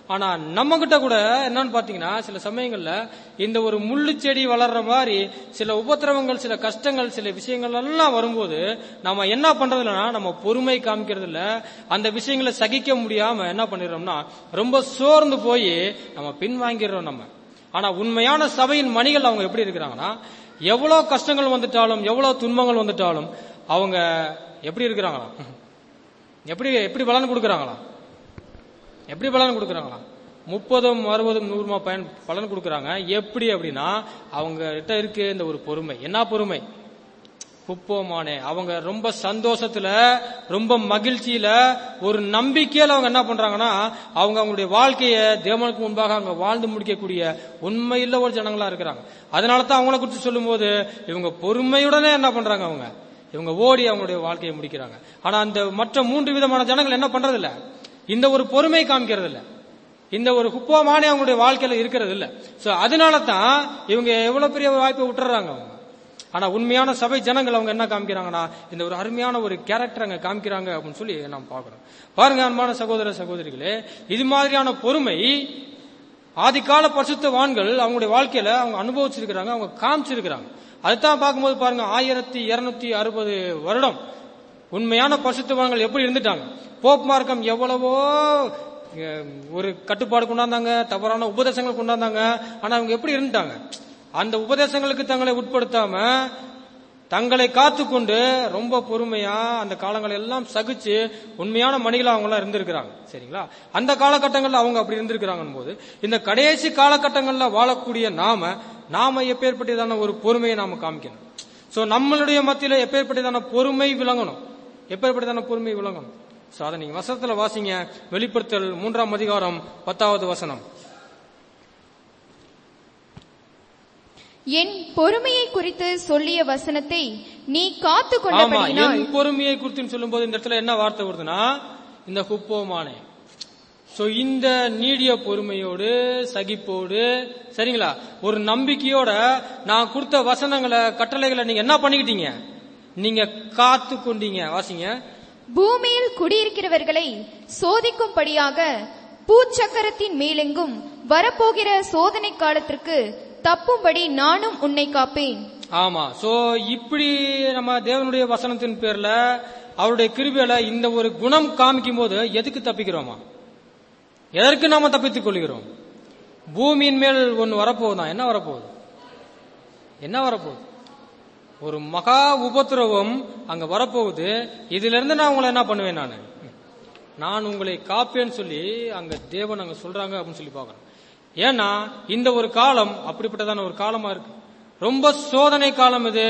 ஆனா நம்ம கிட்ட கூட என்னன்னு பாத்தீங்கன்னா சில சமயங்கள்ல இந்த ஒரு முள்ளு செடி வளர்ற மாதிரி சில உபத்திரவங்கள் சில கஷ்டங்கள் சில விஷயங்கள் எல்லாம் வரும்போது நம்ம என்ன பண்றது இல்லைன்னா நம்ம பொறுமை காமிக்கிறது இல்ல அந்த விஷயங்களை சகிக்க முடியாம என்ன பண்ணிடுறோம்னா ரொம்ப சோர்ந்து போய் நம்ம பின்வாங்கிடுறோம் நம்ம ஆனா உண்மையான சபையின் மணிகள் அவங்க எப்படி இருக்கிறாங்கன்னா எவ்வளவு கஷ்டங்கள் வந்துட்டாலும் எவ்வளவு துன்பங்கள் வந்துட்டாலும் அவங்க எப்படி இருக்கிறாங்களாம் எப்படி எப்படி பலன் கொடுக்கறாங்களாம் எப்படி பலன் கொடுக்கறாங்களாம் முப்பதும் அறுபதும் நூறுமா பயன் பலன் கொடுக்கறாங்க எப்படி அப்படின்னா அவங்க கிட்ட இருக்கு இந்த ஒரு பொறுமை என்ன பொறுமை குப்போமானே அவங்க ரொம்ப சந்தோஷத்துல ரொம்ப மகிழ்ச்சியில ஒரு நம்பிக்கையில அவங்க என்ன பண்றாங்கன்னா அவங்க அவங்களுடைய வாழ்க்கையை தேவனுக்கு முன்பாக அவங்க வாழ்ந்து முடிக்கக்கூடிய உண்மையுள்ள ஒரு ஜனங்களா இருக்கிறாங்க அதனால தான் அவங்கள குறித்து சொல்லும்போது இவங்க பொறுமையுடனே என்ன பண்றாங்க அவங்க இவங்க ஓடி அவங்களுடைய வாழ்க்கையை முடிக்கிறாங்க ஆனா அந்த மற்ற மூன்று விதமான ஜனங்கள் என்ன பண்றது இல்ல இந்த ஒரு பொறுமை காமிக்கிறது இல்ல இந்த ஒரு குப்பமானே அவங்களுடைய வாழ்க்கையில இருக்கிறது இல்ல சோ அதனால தான் இவங்க எவ்வளவு பெரிய வாய்ப்பை விட்டுறாங்க அவங்க ஆனா உண்மையான சபை ஜனங்கள் அவங்க என்ன காமிக்கிறாங்கன்னா இந்த ஒரு அருமையான ஒரு கேரக்டர் அங்க காமிக்கிறாங்க அப்படின்னு சொல்லி நாம் பார்க்கிறோம் பாருங்க அன்பான சகோதர சகோதரிகளே இது மாதிரியான பொறுமை ஆதிகால பரிசுத்தவான்கள் அவங்களுடைய வாழ்க்கையில அவங்க அனுபவிச்சிருக்கிறாங்க அவங்க காமிச்சிருக்கிறாங்க அதுதான் பார்க்கும்போது பாருங்க ஆயிரத்தி இருநூத்தி அறுபது வருடம் உண்மையான பரிசுத்தவான்கள் எப்படி இருந்துட்டாங்க போப் மார்க்கம் எவ்வளவோ அஹ், ஒரு கட்டுப்பாடு கொண்டாந்தாங்க தவறான உபதேசங்கள் கொண்டாந்தாங்க ஆனா அவங்க எப்படி இருந்துட்டாங்க அந்த உபதேசங்களுக்கு தங்களை உட்படுத்தாம தங்களை காத்துக்கொண்டு ரொம்ப பொறுமையா அந்த காலங்களை எல்லாம் சகிச்சு உண்மையான மணிகளா அவங்க எல்லாம் இருந்திருக்கிறாங்க சரிங்களா அந்த காலகட்டங்கள்ல அவங்க அப்படி இருந்திருக்கிறாங்க போது இந்த கடைசி காலகட்டங்கள்ல வாழக்கூடிய நாம நாம எப்பேற்பட்டதான ஒரு பொறுமையை நாம காமிக்கணும் சோ நம்மளுடைய மத்தியில எப்பேற்பட்டதான பொறுமை விளங்கணும் எப்பேற்பட்டதான பொறுமை விளங்கணும் சோ அதை நீங்க வசனத்துல வாசிங்க வெளிப்படுத்தல் மூன்றாம் அதிகாரம் பத்தாவது வசனம் என் பொறுமையை குறித்து சொல்லிய வசனத்தை நீ காத்து ஆமா கொண்டபடியினால் என் பொறுமையை குறித்து சொல்லும்போது இந்த இடத்துல என்ன வார்த்தை வருதுன்னா இந்த குப்போமானே சோ இந்த நீடிய பொறுமையோடு சகிப்போடு சரிங்களா ஒரு நம்பிக்கையோட நான் கொடுத்த வசனங்களை கட்டளைகளை நீங்க என்ன பண்ணிக்கிட்டீங்க நீங்க காத்து கொண்டீங்க வாசிங்க பூமியில் குடியிருக்கிறவர்களை சோதிக்கும்படியாக பூச்சக்கரத்தின் மேலெங்கும் வரப்போகிற சோதனை காலத்திற்கு தப்பும்படி நானும் உன்னை காப்பேன் ஆமா சோ இப்படி நம்ம தேவனுடைய வசனத்தின் பேர்ல அவருடைய கிருபையில இந்த ஒரு குணம் காமிக்கும் போது எதுக்கு தப்பிக்கிறோமா எதற்கு நாம தப்பித்துக் கொள்கிறோம் பூமியின் மேல் ஒன்னு வரப்போகுதா என்ன வரப்போகுது என்ன வரப்போகுது ஒரு மகா உபத்திரவம் அங்க வரப்போகுது இதுல இருந்து நான் உங்களை என்ன பண்ணுவேன் நான் நான் உங்களை காப்பேன்னு சொல்லி அங்க தேவன் அங்க சொல்றாங்க அப்படின்னு சொல்லி பார்க்கறோம் ஏன்னா இந்த ஒரு காலம் அப்படிப்பட்டதான ஒரு காலமா இருக்கு ரொம்ப சோதனை காலம் இது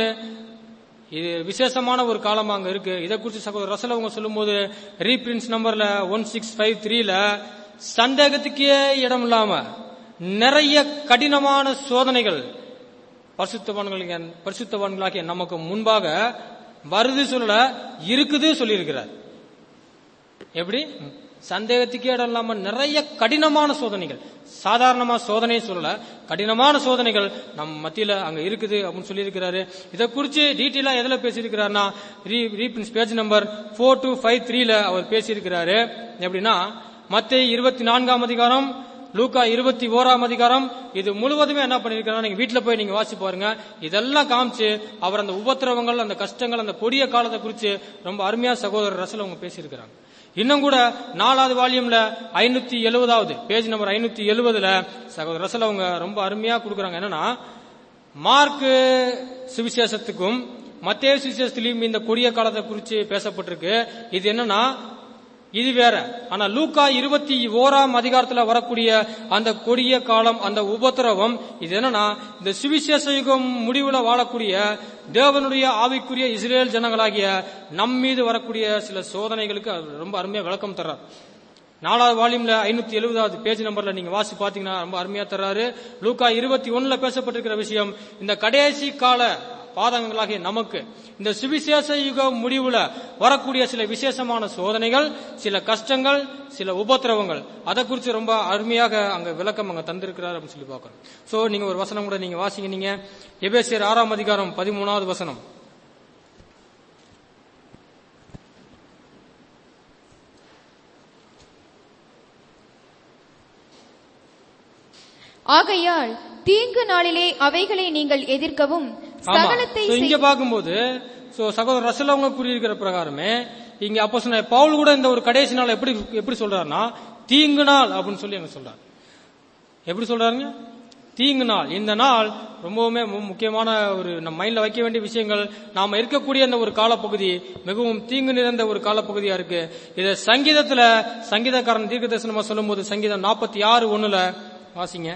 இது விசேஷமான ஒரு காலமா அங்க இருக்கு இதை குறித்து சகோதரர் ரசல் அவங்க சொல்லும்போது ரீபிரின்ஸ் நம்பர்ல ஒன் சிக்ஸ் ஃபைவ் த்ரீல சந்தேகத்துக்கே இடம் இல்லாம நிறைய கடினமான சோதனைகள் பரிசுத்தவான்களுக்கு பரிசுத்தவான்களாகிய நமக்கு முன்பாக வருது சொல்லல இருக்குது சொல்லியிருக்கிறார் எப்படி சந்தேகத்துக்கே இடம் இல்லாம நிறைய கடினமான சோதனைகள் சாதாரணமா சோதனை சொல்லல கடினமான சோதனைகள் நம் மத்தியில அங்க இருக்குது அப்படின்னு சொல்லியிருக்கிறாரு இதை குறிச்சு டீட்டெயிலா எதுல பேசியிருக்கிறாருன்னா ரீபிரின்ஸ் page number four two five த்ரீல அவர் பேசியிருக்கிறாரு எப்படின்னா மத்திய இருபத்தி நான்காம் அதிகாரம் லூக்கா இருபத்தி ஓராம் அதிகாரம் இது முழுவதுமே என்ன பண்ணிருக்காங்க நீங்க வீட்டுல போய் நீங்க வாசி பாருங்க இதெல்லாம் காமிச்சு அவர் அந்த உபத்திரவங்கள் அந்த கஷ்டங்கள் அந்த கொடிய காலத்தை குறிச்சு ரொம்ப அருமையா சகோதரர் ரசல் அவங்க பேசியிருக்கிறாங்க இன்னும் கூட நாலாவது வால்யூம்ல ஐநூத்தி எழுபதாவது பேஜ் நம்பர் ஐநூத்தி எழுபதுல சகோதரர் ரசல் அவங்க ரொம்ப அருமையா கொடுக்குறாங்க என்னன்னா மார்க்கு சுவிசேஷத்துக்கும் மத்திய சுவிசேஷத்திலையும் இந்த கொடிய காலத்தை குறித்து பேசப்பட்டிருக்கு இது என்னன்னா இது வேற ஆனா லூக்கா இருபத்தி ஓராம் அதிகாரத்துல வரக்கூடிய அந்த கொடிய காலம் அந்த உபத்திரவம் இது என்னன்னா இந்த சுவிசேஷ யுகம் முடிவுல வாழக்கூடிய தேவனுடைய ஆவிக்குரிய இஸ்ரேல் ஜனங்களாகிய நம் மீது வரக்கூடிய சில சோதனைகளுக்கு அவர் ரொம்ப அருமையா விளக்கம் தர்றார் நாலாவது வால்யூம்ல ஐநூத்தி எழுபதாவது பேஜ் நம்பர்ல நீங்க வாசி பாத்தீங்கன்னா ரொம்ப அருமையா தர்றாரு லூக்கா இருபத்தி ஒண்ணுல பேசப்பட்டிருக்கிற விஷயம் இந்த கடைசி கால பாதங்களாகிய நமக்கு இந்த சுவிசேஷ யுக முடிவுல வரக்கூடிய சில விசேஷமான சோதனைகள் சில கஷ்டங்கள் சில உபத்திரவங்கள் அதை குறித்து ரொம்ப அருமையாக அங்க விளக்கம் அங்க தந்திருக்கிறார் அப்படின்னு சொல்லி பார்க்கிறோம் சோ நீங்க ஒரு வசனம் கூட நீங்க வாசிங்க நீங்க எபேசியர் ஆறாம் அதிகாரம் பதிமூணாவது வசனம் ஆகையால் தீங்கு நாளிலே அவைகளை நீங்கள் எதிர்க்கவும் ஆமா சகலத்தை So, இங்க செய்- பார்க்கும்போது சோ சகோதரர் ரசல் அவங்க கூறியிருக்கிற பிரகாரமே இங்க அப்போ சொன்ன பவுல் கூட இந்த ஒரு கடைசி நாள் எப்படி எப்படி சொல்றாருன்னா தீங்கு நாள் அப்படின்னு சொல்லி அங்க சொல்றாரு எப்படி சொல்றாருங்க தீங்கு நாள் இந்த நாள் ரொம்பவுமே மு- முக்கியமான ஒரு நம்ம மைண்ட்ல வைக்க வேண்டிய விஷயங்கள் நாம இருக்கக்கூடிய அந்த ஒரு காலப்பகுதி மிகவும் தீங்கு நிறைந்த ஒரு காலப்பகுதியா இருக்கு இத சங்கீதத்துல சங்கீதக்காரன் தீர்க்க தரிசனமா சொல்லும்போது சங்கீதம் நாற்பத்தி ஆறு ஒண்ணுல வாசிங்க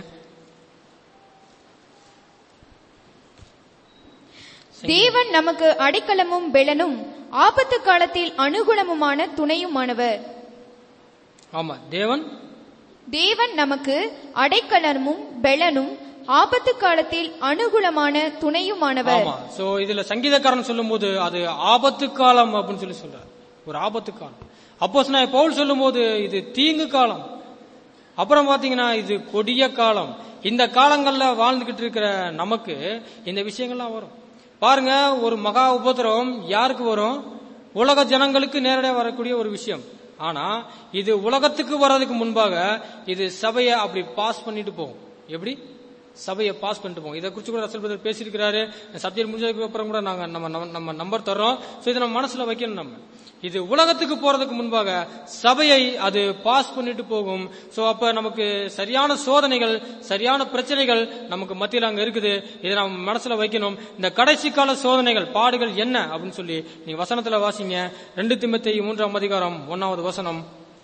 தேவன் நமக்கு அடைக்கலமும் பெலனும் ஆபத்து காலத்தில் அனுகூலமுமான துணையுமானவர் ஆமா தேவன் தேவன் நமக்கு அடைக்கலமும் பெலனும் ஆபத்து காலத்தில் அனுகூலமான துணையுமானவர் ஆமா சோ இதுல சங்கீதக்காரன் சொல்லும்போது அது ஆபத்து காலம் அப்படின்னு சொல்லி சொல்றாரு ஒரு ஆபத்து காலம் அப்போ பவுல் சொல்லும்போது இது தீங்கு காலம் அப்புறம் பாத்தீங்கன்னா இது கொடிய காலம் இந்த காலங்கள்ல வாழ்ந்துகிட்டு இருக்கிற நமக்கு இந்த விஷயங்கள்லாம் வரும் பாருங்க ஒரு மகா உபத்திரவம் யாருக்கு வரும் உலக ஜனங்களுக்கு நேரடியாக வரக்கூடிய ஒரு விஷயம் ஆனா இது உலகத்துக்கு வர்றதுக்கு முன்பாக இது சபையை அப்படி பாஸ் பண்ணிட்டு போகும் எப்படி சபையை பாஸ் பண்ணிட்டு போகும் இதை குறித்து கூட ரசல் பிரதர் பேசியிருக்கிறாரு சப்ஜெக்ட் முடிஞ்சதுக்கு அப்புறம் கூட நாங்க நம்ம நம்ம- நம்ம நம்பர் தர்றோம் சோ இதை நம்ம மனசுல வைக்கணும் நம்ம இது உலகத்துக்கு போறதுக்கு முன்பாக சபையை அது பாஸ் பண்ணிட்டு போகும் சோ அப்ப நமக்கு சரியான சோதனைகள் சரியான பிரச்சனைகள் நமக்கு மத்தியில் அங்க இருக்குது இதை நம்ம மனசுல வைக்கணும் இந்த கடைசி கால சோதனைகள் பாடுகள் என்ன அப்படின்னு சொல்லி நீங்க வசனத்துல வாசிங்க ரெண்டு திமுத்தி மூன்றாம் அதிகாரம் ஒன்னாவது வசனம்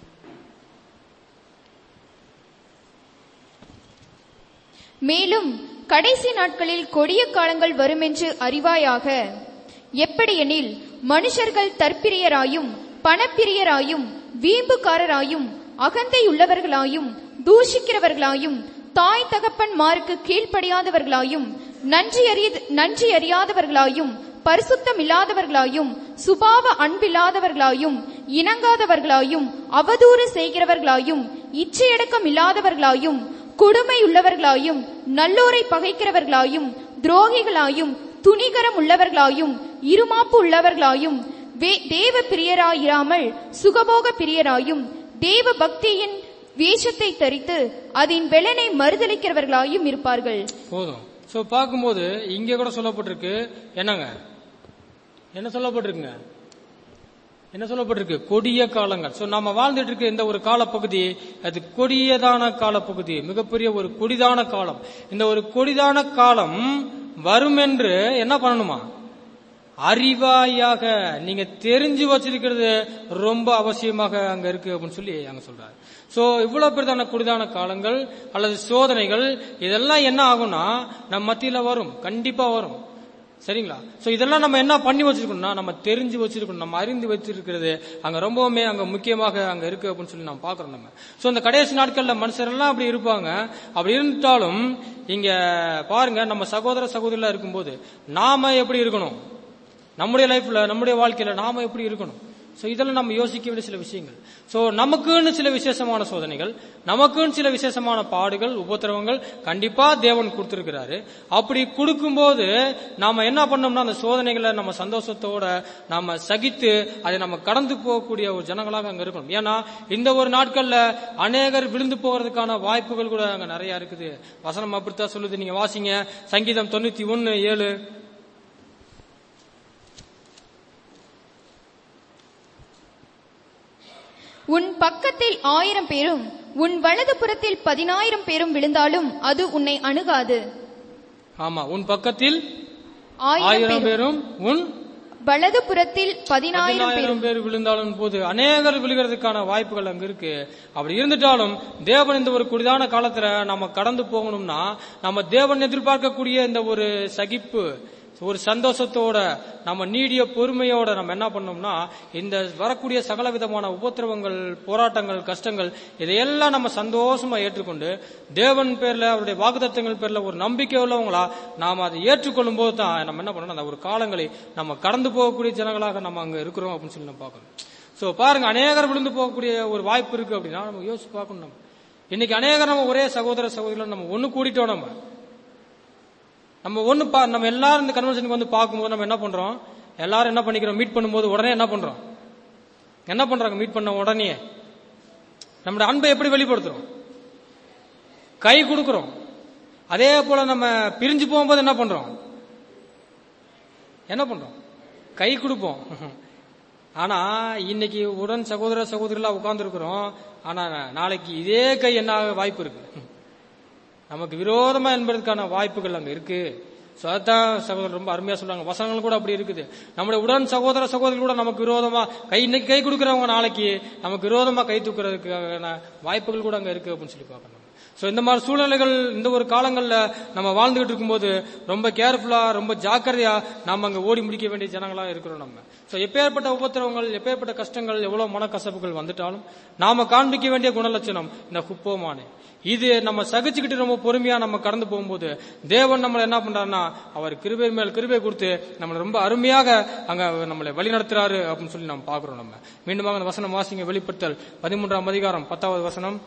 மேலும் கடைசி நாட்களில் கொடிய காலங்கள் வருமென்று அறிவாயாக எப்படியெனில் மனுஷர்கள் தற்பிரியராயும் பணப்பிரியராயும் வீம்புக்காரராயும் அகந்தையுள்ளவர்களாயும் தூஷிக்கிறவர்களாயும் தாய் தகப்பன்மாருக்கு கீழ்ப்படியாதவர்களாயும் நன்றி அறிய- நன்றி அறியாதவர்களாயும் பரிசுத்தம் இல்லாதவர்களாயும் சுபாவ அன்பில்லாதவர்களாயும் இணங்காதவர்களாயும் அவதூறு செய்கிறவர்களாயும் இச்சையடக்கம் இல்லாதவர்களாயும் கொடுமையுள்ளவர்களாயும் நல்லோரை பகைக்கிறவர்களாயும் துரோகிகளாயும் துணிகரம் உள்ளவர்களாயும் இருமாப்பு உள்ளவர்களாயும் வே- தேவ பிரியராயிராமல் சுகபோக பிரியராயும் தேவ பக்தியின் வேஷத்தை தரித்து அதன் வெள்ளனை மறுதளிக்கிறவர்களாயும் இருப்பார்கள் போதும் சோ பார்க்கும்போது இங்க கூட சொல்லப்பட்டிருக்கு என்னங்க என்ன சொல்லப்பட்டிருக்குங்க என்ன சொல்லப்பட்டிருக்கு கொடிய காலங்கள் சோ நாம வாழ்ந்துட்டு இருக்க இந்த ஒரு காலப்பகுதி அது கொடியதான காலப்பகுதி மிகப்பெரிய ஒரு கொடிதான காலம் இந்த ஒரு கொடிதான காலம் வரும் என்று என்ன பண்ணணுமா அறிவாயாக நீங்க தெரிஞ்சு வச்சிருக்கிறது ரொம்ப அவசியமாக அங்க இருக்கு அப்படின்னு சொல்லி அங்க சொல்றாரு சோ இவ்வளவு பெரிதான குடிதான காலங்கள் அல்லது சோதனைகள் இதெல்லாம் என்ன ஆகும்னா நம்ம மத்தியில வரும் கண்டிப்பா வரும் சரிங்களா சோ இதெல்லாம் நம்ம என்ன பண்ணி வச்சிருக்கணும்னா நம்ம தெரிஞ்சு வச்சிருக்கணும் நம்ம அறிந்து வச்சிருக்கிறது அங்க ரொம்பவுமே அங்க முக்கியமாக அங்க இருக்கு அப்படின்னு சொல்லி நம்ம பாக்குறோம் நம்ம சோ இந்த கடைசி நாட்கள்ல மனுஷர் எல்லாம் அப்படி இருப்பாங்க அப்படி இருந்தாலும் இங்க பாருங்க நம்ம சகோதர சகோதரிகளா இருக்கும்போது நாம எப்படி இருக்கணும் நம்முடைய லைஃப்ல நம்முடைய வாழ்க்கையில நாம எப்படி இருக்கணும் சோ இதெல்லாம் நம்ம யோசிக்க வேண்டிய சில விஷயங்கள் சோ நமக்குன்னு சில விசேஷமான சோதனைகள் நமக்குன்னு சில விசேஷமான பாடுகள் உபத்திரவங்கள் கண்டிப்பா தேவன் கொடுத்திருக்கிறாரு அப்படி கொடுக்கும்போது நாம என்ன பண்ணோம்னா அந்த சோதனைகளை நம்ம சந்தோஷத்தோட நாம சகித்து அதை நம்ம கடந்து போகக்கூடிய ஒரு ஜனங்களாக அங்க இருக்கணும் ஏன்னா இந்த ஒரு நாட்கள்ல அநேகர் விழுந்து போகிறதுக்கான வாய்ப்புகள் கூட அங்க நிறைய இருக்குது வசனம் அப்படித்தான் சொல்லுது நீங்க வாசிங்க சங்கீதம் தொண்ணூத்தி ஒன்னு ஏழு உன் பக்கத்தில் ஆயிரம் பேரும் உன் வலது புறத்தில் பதினாயிரம் பேரும் விழுந்தாலும் அது உன்னை அணுகாது ஆமா உன் பக்கத்தில் ஆயிரம் ஆயிரம் பேரும் பேரும் உன் வலது புறத்தில் பதினாயிரம் பேரும் பதினாயிரம் பேர் விழுந்தாலும் போது அநேகர் விழுகிறதுக்கான வாய்ப்புகள் அங்க இருக்கு அப்படி இருந்துட்டாலும் தேவன் இந்த ஒரு குடிதான காலத்துல நம்ம கடந்து போகணும்னா நம்ம தேவன் எதிர்பார்க்கக்கூடிய இந்த ஒரு சகிப்பு ஒரு சந்தோஷத்தோட நம்ம நீடிய பொறுமையோட நம்ம என்ன பண்ணோம்னா இந்த வரக்கூடிய சகல விதமான உபத்திரவங்கள் போராட்டங்கள் கஷ்டங்கள் இதையெல்லாம் நம்ம சந்தோஷமா ஏற்றுக்கொண்டு தேவன் பேர்ல அவருடைய வாக்குத்தத்தங்கள் பேர்ல ஒரு நம்பிக்கை உள்ளவங்களா நாம அதை ஏற்றுக்கொள்ளும் போது தான் நம்ம என்ன பண்ணணும் அந்த ஒரு காலங்களை நம்ம கடந்து போகக்கூடிய ஜனங்களாக நம்ம அங்க இருக்கிறோம் அப்படின்னு சொல்லி நம்ம பார்க்கணும் சோ பாருங்க அநேகர் விழுந்து போகக்கூடிய ஒரு வாய்ப்பு இருக்கு அப்படின்னா நம்ம யோசிச்சு பார்க்கணும் நம்ம இன்னைக்கு அநேகர் நம்ம ஒரே சகோதர சகோதரிகள் நம்ம ஒண்ணு கூடிட்டோம் நம்ம நம்ம ஒண்ணு பா நம்ம எல்லாரும் இந்த கன்வென்ஷனுக்கு வந்து பார்க்கும்போது நம்ம என்ன பண்றோம் எல்லாரும் என்ன பண்ணிக்கிறோம் மீட் பண்ணும்போது உடனே என்ன பண்றோம் என்ன பண்றாங்க மீட் பண்ண உடனே நம்முடைய அன்பை எப்படி வெளிப்படுத்துறோம் கை கொடுக்கிறோம் அதே போல நம்ம பிரிஞ்சு போகும்போது என்ன பண்றோம் என்ன பண்றோம் கை கொடுப்போம் ஆனா இன்னைக்கு உடன் சகோதர சகோதரிகளா உட்கார்ந்து இருக்கிறோம் ஆனா நாளைக்கு இதே கை என்ன ஆக வாய்ப்பு இருக்கு நமக்கு விரோதமா என்பதற்கான வாய்ப்புகள் அங்க இருக்கு So அதான் சகோதரர் ரொம்ப அருமையா சொல்றாங்க வசனங்கள் கூட அப்படி இருக்குது நம்முடைய உடன் சகோதர சகோதரி கூட நமக்கு விரோதமா கை இன்னைக்கு கை கொடுக்கறவங்க நாளைக்கு நமக்கு விரோதமா கை தூக்குறதுக்கான வாய்ப்புகள் கூட அங்க இருக்கு அப்படின்னு சொல்லி பார்க்கணும் சோ இந்த மாதிரி சூழ்நிலைகள் இந்த ஒரு காலங்கள்ல நம்ம வாழ்ந்துகிட்டு இருக்கும்போது ரொம்ப கேர்ஃபுல்லா ரொம்ப ஜாக்கிரதையா நாம அங்க ஓடி முடிக்க வேண்டிய ஜனங்களா இருக்கிறோம் நம்ம சோ எப்பேற்பட்ட உபத்திரவங்கள் எப்பேற்பட்ட கஷ்டங்கள் எவ்வளவு மனக்கசப்புகள் வந்துட்டாலும் நாம காண்பிக்க வேண்டிய குணலட்சணம் இந்த குப்போமானே இது நம்ம சகிச்சுக்கிட்டு ரொம்ப பொறுமையா நம்ம கடந்து போகும்போது தேவன் நம்மளை என்ன பண்றாருன்னா அவர் கிருபை மேல் கிருபை கொடுத்து நம்மளை ரொம்ப அருமையாக அங்க நம்மளை வழி நடத்துறாரு அப்படின்னு சொல்லி நம்ம பாக்குறோம் நம்ம மீண்டும் அந்த வசனம் வாசிங்க வெளிப்படுத்தல் பதிமூன்றாம் அதிகாரம் பத்தாவது வசனம்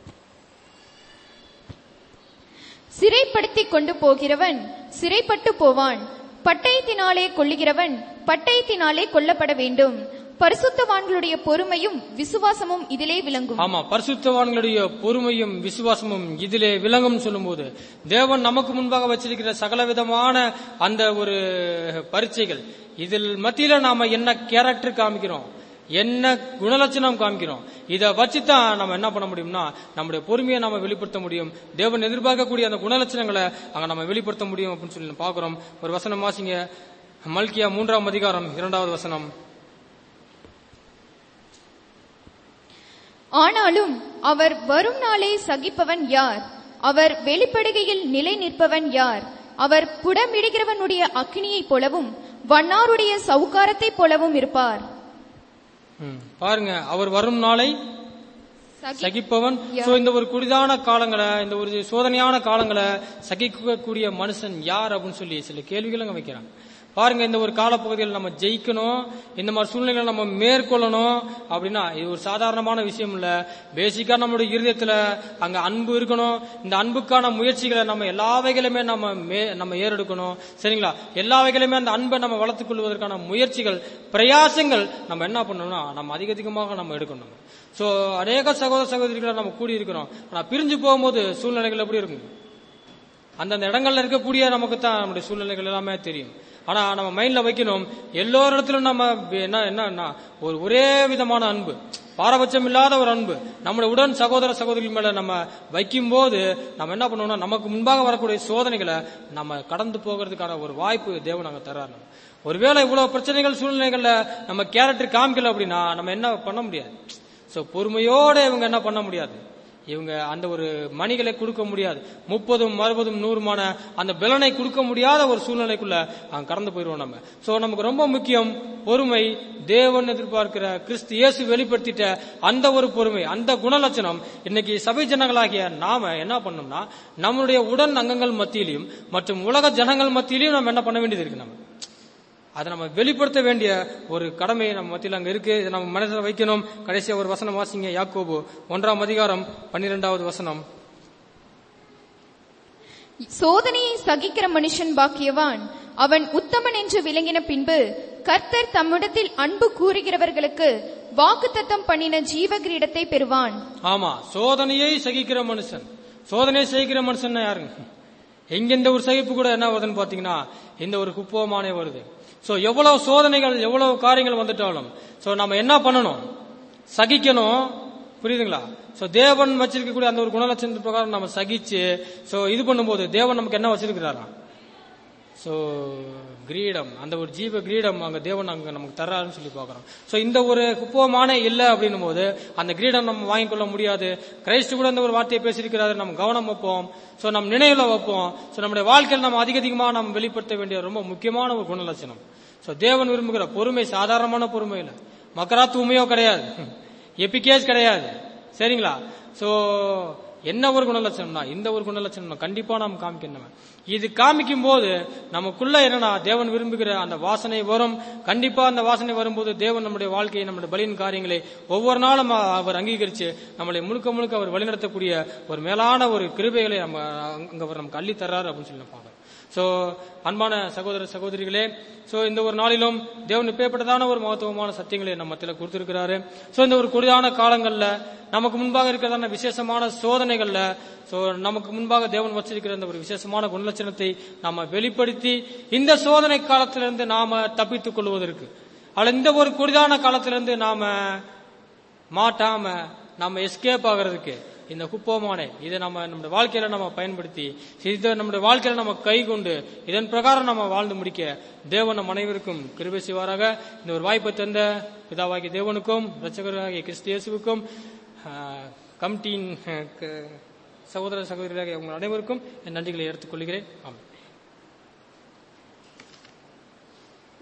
சிறைப்படுத்திக் கொண்டு போகிறவன் சிறைப்பட்டு போவான் பட்டயத்தினாலே கொல்லுகிறவன் பட்டயத்தினாலே கொல்லப்பட வேண்டும் பரிசுத்தவான்களுடைய பொறுமையும் விசுவாசமும் இதிலே விளங்கும் ஆமா பரிசுத்தவான்களுடைய பொறுமையும் விசுவாசமும் இதிலே விளங்கும் சொல்லும்போது தேவன் நமக்கு முன்பாக வச்சிருக்கிற சகலவிதமான அந்த ஒரு பரீட்சைகள் இதில் மத்தியில நாம என்ன கேரக்டர் காமிக்கிறோம் என்ன குணலட்சணம் காமிக்கிறோம் இதை வச்சுதான் நம்ம என்ன பண்ண முடியும்னா நம்முடைய பொறுமையை நாம வெளிப்படுத்த முடியும் தேவன் எதிர்பார்க்கக்கூடிய அந்த குணலட்சணங்களை அங்க நம்ம வெளிப்படுத்த முடியும் அப்படின்னு சொல்லி நம்ம பார்க்கிறோம் ஒரு வசனம் வாசிங்க மல்கியா மூன்றாம் அதிகாரம் இரண்டாவது வசனம் ஆனாலும் அவர் வரும் நாளே சகிப்பவன் யார் அவர் வெளிப்படுகையில் நிலை நிற்பவன் யார் அவர் புடமிடுகிறவனுடைய அக்கினியைப் போலவும் வண்ணாருடைய சவுக்காரத்தைப் போலவும் இருப்பார் ம், பாருங்க அவர் வரும் நாளை சகி- சகிப்பவன் சோ இந்த ஒரு குடிதான காலங்களை இந்த ஒரு சோதனையான காலங்களை சகிக்கக்கூடிய மனுஷன் யார் அப்படின்னு சொல்லி சில கேள்விகள் அங்க வைக்கிறாங்க பாருங்க இந்த ஒரு காலப்பகுதியில் நம்ம ஜெயிக்கணும் இந்த மாதிரி சூழ்நிலைகளை நம்ம மேற்கொள்ளணும் அப்படின்னா இது ஒரு சாதாரணமான விஷயம் இல்ல பேசிக்கா நம்மளுடைய இருதயத்துல அங்க அன்பு இருக்கணும் இந்த அன்புக்கான முயற்சிகளை நம்ம எல்லா வகையிலுமே நம்ம மே- நம்ம ஏறெடுக்கணும் சரிங்களா எல்லா வகையிலுமே அந்த அன்பை நம்ம வளர்த்துக் கொள்வதற்கான முயற்சிகள் பிரயாசங்கள் நம்ம என்ன பண்ணணும்னா நம்ம அதிக அதிகமாக நம்ம எடுக்கணும் சோ அநேக சகோதர சகோதரிகளை நம்ம கூடி இருக்கிறோம் ஆனா பிரிஞ்சு போகும்போது சூழ்நிலைகள் எப்படி இருக்கும் அந்தந்த இடங்கள்ல இருக்கக்கூடிய நமக்கு தான் நம்முடைய சூழ்நிலைகள் எல்லாமே தெரியும் ஆனா நம்ம மைண்ட்ல வைக்கணும் எல்லோரிடத்திலும் நம்ம என்ன என்னன்னா ஒரு ஒரே விதமான அன்பு பாரபட்சம் இல்லாத ஒரு அன்பு நம்முடைய உடன் சகோதர சகோதரிகள் மேல நம்ம வைக்கும் போது நம்ம என்ன பண்ணுவோம்னா நமக்கு முன்பாக வரக்கூடிய சோதனைகளை நம்ம கடந்து போகிறதுக்கான ஒரு வாய்ப்பு தேவன் அங்க தர்றாரு நம்ம. ஒருவேளை இவ்வளவு பிரச்சனைகள் சூழ்நிலைகள்ல நம்ம கேரக்டர் காமிக்கல அப்படின்னா நம்ம என்ன பண்ண முடியாது சோ பொறுமையோட இவங்க என்ன பண்ண முடியாது இவங்க அந்த ஒரு மணிகளை கொடுக்க முடியாது முப்பதும் அறுபதும் நூறுமான அந்த பலனை கொடுக்க முடியாத ஒரு சூழ்நிலைக்குள்ள அங்க கடந்து போயிடுவோம் நம்ம சோ நமக்கு ரொம்ப முக்கியம் பொறுமை தேவன் எதிர்பார்க்கிற கிறிஸ்து இயேசு வெளிப்படுத்திட்ட அந்த ஒரு பொறுமை அந்த குணலட்சணம் இன்னைக்கு சபை ஜனங்களாகிய நாம என்ன பண்ணோம்னா நம்மளுடைய உடன் அங்கங்கள் மத்தியிலையும் மற்றும் உலக ஜனங்கள் மத்தியிலையும் நம்ம என்ன பண்ண வேண்டியது இருக்கு நம்ம அதை நம்ம வெளிப்படுத்த வேண்டிய ஒரு கடமை நம்ம மத்தியில் அங்க இருக்கு இதை நம்ம மனதில் வைக்கணும் கடைசியா ஒரு வசனம் வாசிங்க யாக்கோபு ஒன்றாம் அதிகாரம் பன்னிரெண்டாவது வசனம் சோதனையை சகிக்கிற மனுஷன் பாக்கியவான் அவன் உத்தமன் என்று விளங்கின பின்பு கர்த்தர் தம்மிடத்தில் அன்பு கூறுகிறவர்களுக்கு வாக்குத்தத்தம் பண்ணின ஜீவ கிரீடத்தை பெறுவான் ஆமா சோதனையை சகிக்கிற மனுஷன் சோதனையை சகிக்கிற மனுஷன் யாருங்க எங்க இந்த ஒரு சகிப்பு கூட என்ன வருதுன்னு பாத்தீங்கன்னா இந்த ஒரு குப்பமானே வருது சோ எவ்வளவு சோதனைகள் எவ்வளவு காரியங்கள் வந்துட்டாலும் சோ நம்ம என்ன பண்ணணும் சகிக்கணும் புரியுதுங்களா சோ தேவன் வச்சிருக்கக்கூடிய அந்த ஒரு குணலட்சணத்து பிரகாரம் நம்ம சகிச்சு சோ இது பண்ணும்போது தேவன் நமக்கு என்ன வச்சிருக்கிறாரா சோ கிரீடம் அந்த ஒரு ஜீவ கிரீடம் அங்க தேவன் அங்க நமக்கு தர்றாருன்னு சொல்லி பார்க்கறோம் சோ இந்த ஒரு குப்பமான இல்ல அப்படின்னும் போது அந்த கிரீடம் நம்ம வாங்கிக் கொள்ள முடியாது கிரைஸ்து கூட இந்த ஒரு வார்த்தையை பேசியிருக்கிறாரு நம்ம கவனம் வைப்போம் சோ நம்ம நினைவுல வைப்போம் சோ நம்முடைய வாழ்க்கையில் நம்ம அதிக அதிகமா நம்ம வெளிப்படுத்த வேண்டிய ரொம்ப முக்கியமான ஒரு குணலட்சணம் சோ தேவன் விரும்புகிற பொறுமை சாதாரணமான பொறுமை இல்ல மக்கரா தூய்மையோ கிடையாது எபிகேஸ் கிடையாது சரிங்களா சோ என்ன ஒரு குணலட்சணம்னா இந்த ஒரு குணலட்சணம் கண்டிப்பா நாம் காமிக்கணும் இது காமிக்கும் போது நமக்குள்ள என்னன்னா தேவன் விரும்புகிற அந்த வாசனை வரும் கண்டிப்பா அந்த வாசனை வரும்போது தேவன் நம்முடைய வாழ்க்கையை நம்முடைய பலியின் காரியங்களை ஒவ்வொரு நாளும் அவர் அங்கீகரிச்சு நம்மளை முழுக்க முழுக்க அவர் வழிநடத்தக்கூடிய ஒரு மேலான ஒரு கிருபைகளை நம்ம அங்க அவர் நமக்கு அள்ளி தர்றாரு அப்படின்னு சொல்லி நான் பார்க்கிறோம் சோ அன்பான சகோதர சகோதரிகளே சோ இந்த ஒரு நாளிலும் தேவன் இப்பேற்பட்டதான ஒரு மகத்துவமான சத்தியங்களை நம்ம மத்தியில கொடுத்திருக்கிறாரு சோ இந்த ஒரு குடிதான காலங்கள்ல நமக்கு முன்பாக இருக்கிறதான விசேஷமான சோதனைகள்ல சோ நமக்கு முன்பாக தேவன் வச்சிருக்கிற இந்த ஒரு விசேஷமான குணலட்சணத்தை நாம வெளிப்படுத்தி இந்த சோதனை காலத்திலிருந்து நாம தப்பித்துக் கொள்வதற்கு அல்ல இந்த ஒரு குடிதான காலத்திலிருந்து நாம மாட்டாம நம்ம எஸ்கேப் ஆகிறதுக்கு இந்த குப்போமானே இதை நம்ம நம்முடைய வாழ்க்கையில நம்ம பயன்படுத்தி இதை நம்முடைய வாழ்க்கையில நம்ம கை கொண்டு இதன் பிரகாரம் நம்ம வாழ்ந்து முடிக்க தேவன் நம் அனைவருக்கும் கிருபை செய்வாராக இந்த ஒரு வாய்ப்பை தந்த பிதாவாகிய தேவனுக்கும் இரட்சகராகிய கிறிஸ்து இயேசுவுக்கும் ஆஹ், கமிட்டியின் அஹ், க- சகோதர சகோதரிகளாகிய உங்கள் அனைவருக்கும் என் நன்றிகளை எடுத்துக் கொள்கிறேன் ஆமாம்